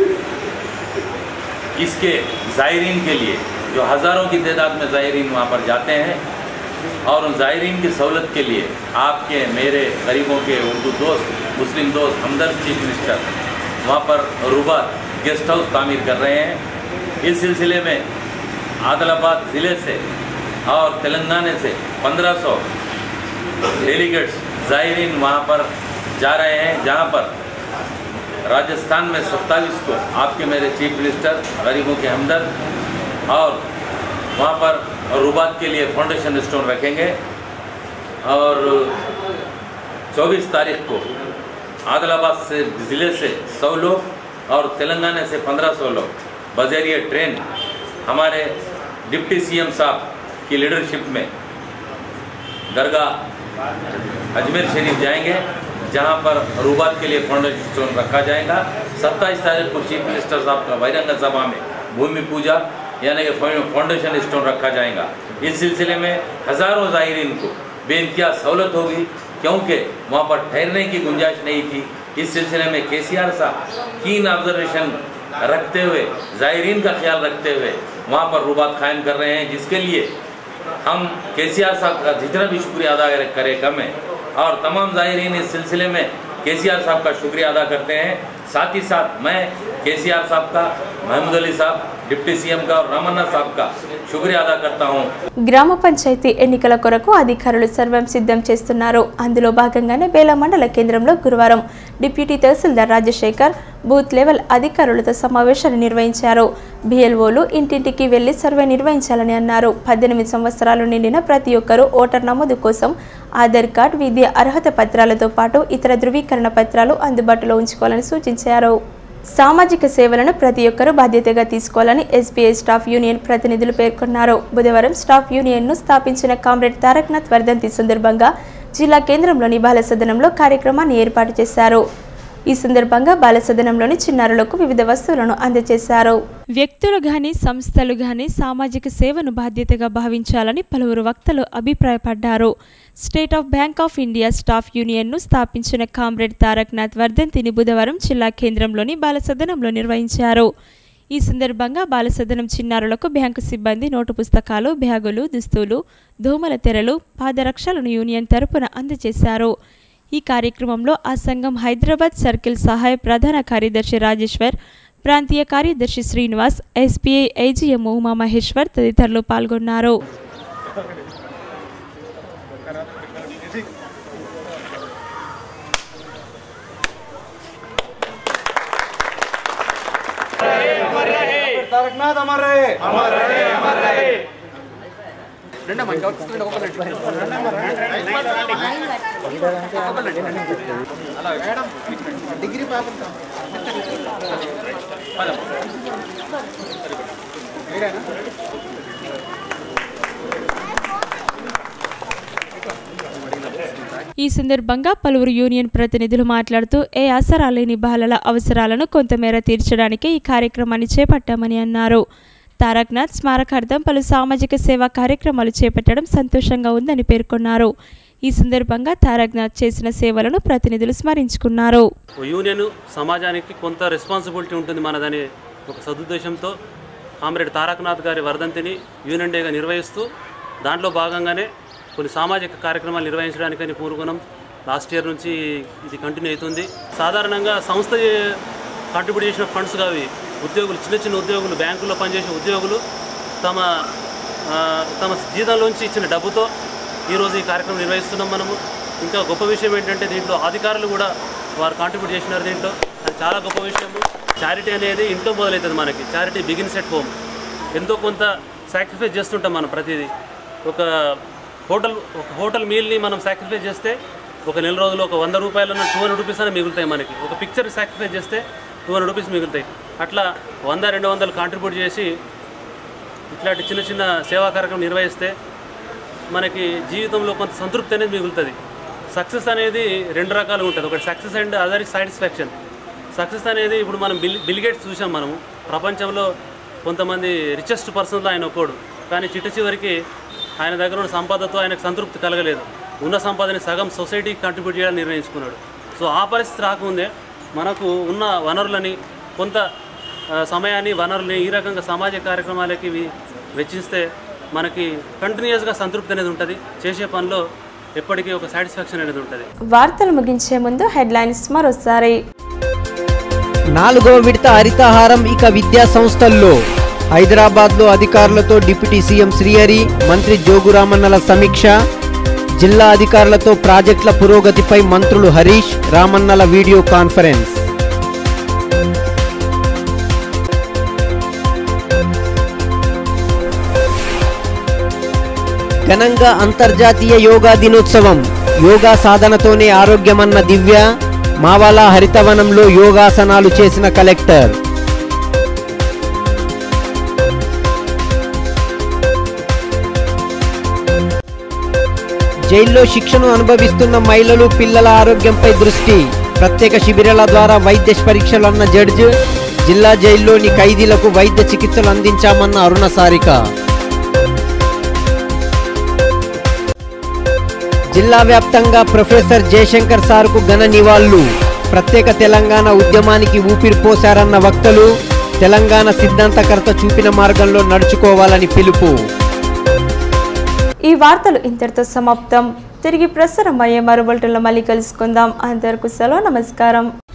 इसके ज़ायरीन के लिए जो हज़ारों की तादाद में ज़ायरीन वहाँ पर जाते हैं और उन ज़ायरीन की सहूलत के लिए आपके मेरे गरीबों के उर्दू दोस्त मुस्लिम दोस्त हमदर्द चीफ मिनिस्टर वहाँ पर रुबा गेस्ट हाउस तामीर कर रहे हैं इस सिलसिले में आदिलाबाद ज़िले से और तेलंगाना से 1500 डेलीगेट्स ज़ायरीन वहाँ पर जा रहे हैं जहाँ पर राजस्थान में सत्ताईस को आपके मेरे चीफ मिनिस्टर गरीबों के हमदर्द और वहाँ पर रुबात के लिए फाउंडेशन स्टोन रखेंगे और 24 तारीख को आदिलाबाद से ज़िले से 100 लोग और तेलंगाना से 1500 लोग बजरिए ट्रेन हमारे डिप्टी सीएम साहब की लीडरशिप में दरगाह अजमेर शरीफ जाएंगे जहां पर रूबात के लिए फाउंडेशन स्टोन रखा जाएगा सत्ताईस तारीख को चीफ मिनिस्टर साहब का बहिरंग सभा में भूमि पूजा यानी कि फाउंडेशन स्टोन रखा जाएगा इस सिलसिले में हज़ारों ज़ायरीन को बेनतिया सहूलत होगी क्योंकि वहाँ पर ठहरने की गुंजाइश नहीं थी इस सिलसिले में के सी आर साहब कीन ऑब्जर्वेशन रखते हुए ज़ायरीन का ख्याल रखते हुए वहाँ पर रुबात कायम कर रहे हैं जिसके लिए हम के सी आर साहब का जितना भी शुक्रिया अदा करें कम है और तमाम ज़ायरीन इस सिलसिले में के सी आर साहब का शुक्रिया अदा करते हैं साथ ही साथ मैं के सी आर साहब का महमूद अली साहब डिप्टी सीएम का और रामन्ना साहब का शुक्रिया अदा करता हूँ గ్రామ పంచాయతీ ఎన్నికల కొరకు అధికారులు సర్వం సిద్ధం చేస్తున్నారు అందులో భాగంగానే బేల మండల కేంద్రంలో గురువారం deputy tahsildar Rajasekhar booth level అధికారులతో సమావేశాన్ని నిర్వహించారు బిఎల్ఓలు ఇంటింటికి వెళ్లి సర్వే నిర్వహించాలని అన్నారు పద్దెనిమిది సంవత్సరాలు నిండిన ప్రతి ఒక్కరూ ఓటర్ నమోదు కోసం ఆధార్ కార్డ్ విద్య అర్హత పత్రాలతో పాటు ఇతర ధృవీకరణ పత్రాలు అందుబాటులో ఉంచుకోవాలని సూచించారు సామాజిక సేవలను ప్రతి ఒక్కరూ బాధ్యతగా తీసుకోవాలని ఎస్బీఐ స్టాఫ్ యూనియన్ ప్రతినిధులు పేర్కొన్నారు బుధవారం స్టాఫ్ యూనియన్ను స్థాపించిన కామ్రేడ్ తారక్నాథ్ వర్ధంతి సందర్భంగా జిల్లా కేంద్రంలోని బాలసదనంలో కార్యక్రమాన్ని ఏర్పాటు చేశారు ఈ సందర్భంగా బాలసదనంలోని చిన్నారులకు వివిధ వస్తువులను అందజేశారు వ్యక్తులు గాని సంస్థలు గాని సామాజిక సేవను బాధ్యతగా భావించాలని పలువురు వక్తలు అభిప్రాయపడ్డారు State of Bank of India staff యూనియన్ను స్థాపించిన కామ్రేడ్ తారక్నాథ్ వర్ధంతిని బుధవారం జిల్లా కేంద్రంలోని బాలసదనంలో నిర్వహించారు ఈ సందర్భంగా బాలసదనం చిన్నారులకు బ్యాంకు సిబ్బంది నోటు పుస్తకాలు బ్యాగులు దుస్తులు దోమల తెరలు పాదరక్షలను యూనియన్ తరపున అందజేశారు ఈ కార్యక్రమంలో ఆ సంఘం హైదరాబాద్ సర్కిల్ సహాయ ప్రధాన కార్యదర్శి రాజేశ్వర్ ప్రాంతీయ కార్యదర్శి శ్రీనివాస్ ఎస్బీఐ ఐజీఎం ఉమా మహేశ్వర్ తదితరులు పాల్గొన్నారు तारकनाथ अमर रहे अमर रहे अमर रहे రెండో మంచి అవుతుంది ఒక అలా మేడం డిగ్రీ పాపం మీరేనా ఈ సందర్భంగా పలువురు యూనియన్ ప్రతినిధులు మాట్లాడుతూ ఏ ఆసరా లేని బాలల అవసరాలను కొంతమేర తీర్చడానికే ఈ కార్యక్రమాన్ని చేపట్టామని అన్నారు తారక్నాథ్ స్మారకార్థం పలు సామాజిక సేవా కార్యక్రమాలు చేపట్టడం సంతోషంగా ఉందని పేర్కొన్నారు ఈ సందర్భంగా తారక్నాథ్ చేసిన సేవలను ప్రతినిధులు స్మరించుకున్నారు యూనియన్ సమాజానికి కొంత రెస్పాన్సిబిలిటీ ఉంటుంది మనదని ఒక సదుద్దేశంతో కామ్రేడ్ తారకనాథ్ గారి వర్ధంతిని యూనియన్ డేగా నిర్వహిస్తూ దాంట్లో భాగంగానే కొన్ని సామాజిక కార్యక్రమాలు నిర్వహించడానికని పూనుకున్నాం లాస్ట్ ఇయర్ నుంచి ఇది కంటిన్యూ అవుతుంది సాధారణంగా సంస్థ కాంట్రిబ్యూట్ చేసిన ఫండ్స్ కావి ఉద్యోగులు చిన్న చిన్న ఉద్యోగులు బ్యాంకుల్లో పనిచేసే ఉద్యోగులు తమ ఆ, తమ జీతంలోంచి ఇచ్చిన డబ్బుతో ఈరోజు ఈ కార్యక్రమం నిర్వహిస్తున్నాం మనము ఇంకా గొప్ప విషయం ఏంటంటే దీంట్లో అధికారులు కూడా వారు కాంట్రిబ్యూట్ చేసినారు దీంట్లో అది చాలా గొప్ప విషయము చారిటీ అనేది ఇంట్లో మొదలవుతుంది మనకి చారిటీ బిగిన్స్ ఎట్ హోమ్ ఎంతో కొంత సాక్రిఫైస్ చేస్తుంటాం మనం ప్రతిదీ ఒక హోటల్ ఒక హోటల్ మీల్ని మనం సాక్రిఫైస్ చేస్తే ఒక నెల రోజులు ఒక వంద రూపాయలు టూ హండ్రెడ్ రూపీస్ అయినా మిగులుతాయి మనకి ఒక పిక్చర్ సాక్రిఫైస్ చేస్తే టూ హండ్రెడ్ రూపీస్ మిగులుతాయి అట్లా వంద రెండు వందలు కాంట్రిబ్యూట్ చేసి ఇట్లాంటి చిన్న చిన్న సేవా కార్యక్రమం నిర్వహిస్తే మనకి జీవితంలో కొంత సంతృప్తి అనేది మిగులుతుంది సక్సెస్ అనేది రెండు రకాలు ఉంటుంది ఒకటి success and other satisfaction success అనేది ఇప్పుడు మనం బిల్ బిల్ గేట్స్ చూసాం మనము ప్రపంచంలో కొంతమంది రిచెస్ట్ పర్సన్లో ఆయన ఒకడు కానీ చిట్ట చివరికి ఆయన దగ్గర ఉన్న సంపదతో ఆయనకు సంతృప్తి కలగలేదు ఉన్న సంపదని సగం సొసైటీకి కంట్రిబ్యూట్ చేయాలని నిర్ణయించుకున్నాడు సో ఆ పరిస్థితి రాకముందే మనకు ఉన్న వనరులని కొంత ఆ, సమయాన్ని వనరుల్ని ఈ రకంగా సామాజిక కార్యక్రమాలకి వి- వెచ్చిస్తే మనకి కంటిన్యూస్గా సంతృప్తి అనేది ఉంటుంది చేసే పనిలో ఎప్పటికీ ఒక సాటిస్ఫాక్షన్ అనేది ఉంటుంది వార్తలు ముగించే ముందు హెడ్లైన్స్ మరోసారి నాలుగవ విడత హరితహారం ఇక విద్యా సంస్థల్లో హైదరాబాద్లో అధికారులతో డిప్యూటీ సీఎం శ్రీహరి మంత్రి జోగురామన్నల సమీక్ష జిల్లా అధికారులతో ప్రాజెక్టుల పురోగతిపై మంత్రులు హరీష్ రామన్నల వీడియో కాన్ఫరెన్స్ ఘనంగా అంతర్జాతీయ యోగా దినోత్సవం యోగా సాధనతోనే ఆరోగ్యమన్న దివ్య మావాలా హరితవనంలో యోగాసనాలు చేసిన కలెక్టర్ జైల్లో శిక్షను అనుభవిస్తున్న మహిళలు పిల్లల ఆరోగ్యంపై దృష్టి ప్రత్యేక శిబిరాల ద్వారా వైద్య పరీక్షలు అన్న జడ్జ్ జిల్లా జైల్లోని ఖైదీలకు వైద్య చికిత్సలు అందించామన్న అరుణ సారిక జిల్లా వ్యాప్తంగా ప్రొఫెసర్ జయశంకర్ సార్కు ఘన నివాళులు ప్రత్యేక తెలంగాణ ఉద్యమానికి ఊపిరి పోశారన్న వక్తలు తెలంగాణ సిద్ధాంతకర్త చూపిన మార్గంలో నడుచుకోవాలని పిలుపు ఈ వార్తలు ఇంతటితో సమాప్తం తిరిగి ప్రసారం అయ్యే మరో బులెటిన్లో మళ్ళీ కలుసుకుందాం అంతవరకు సెలవు నమస్కారం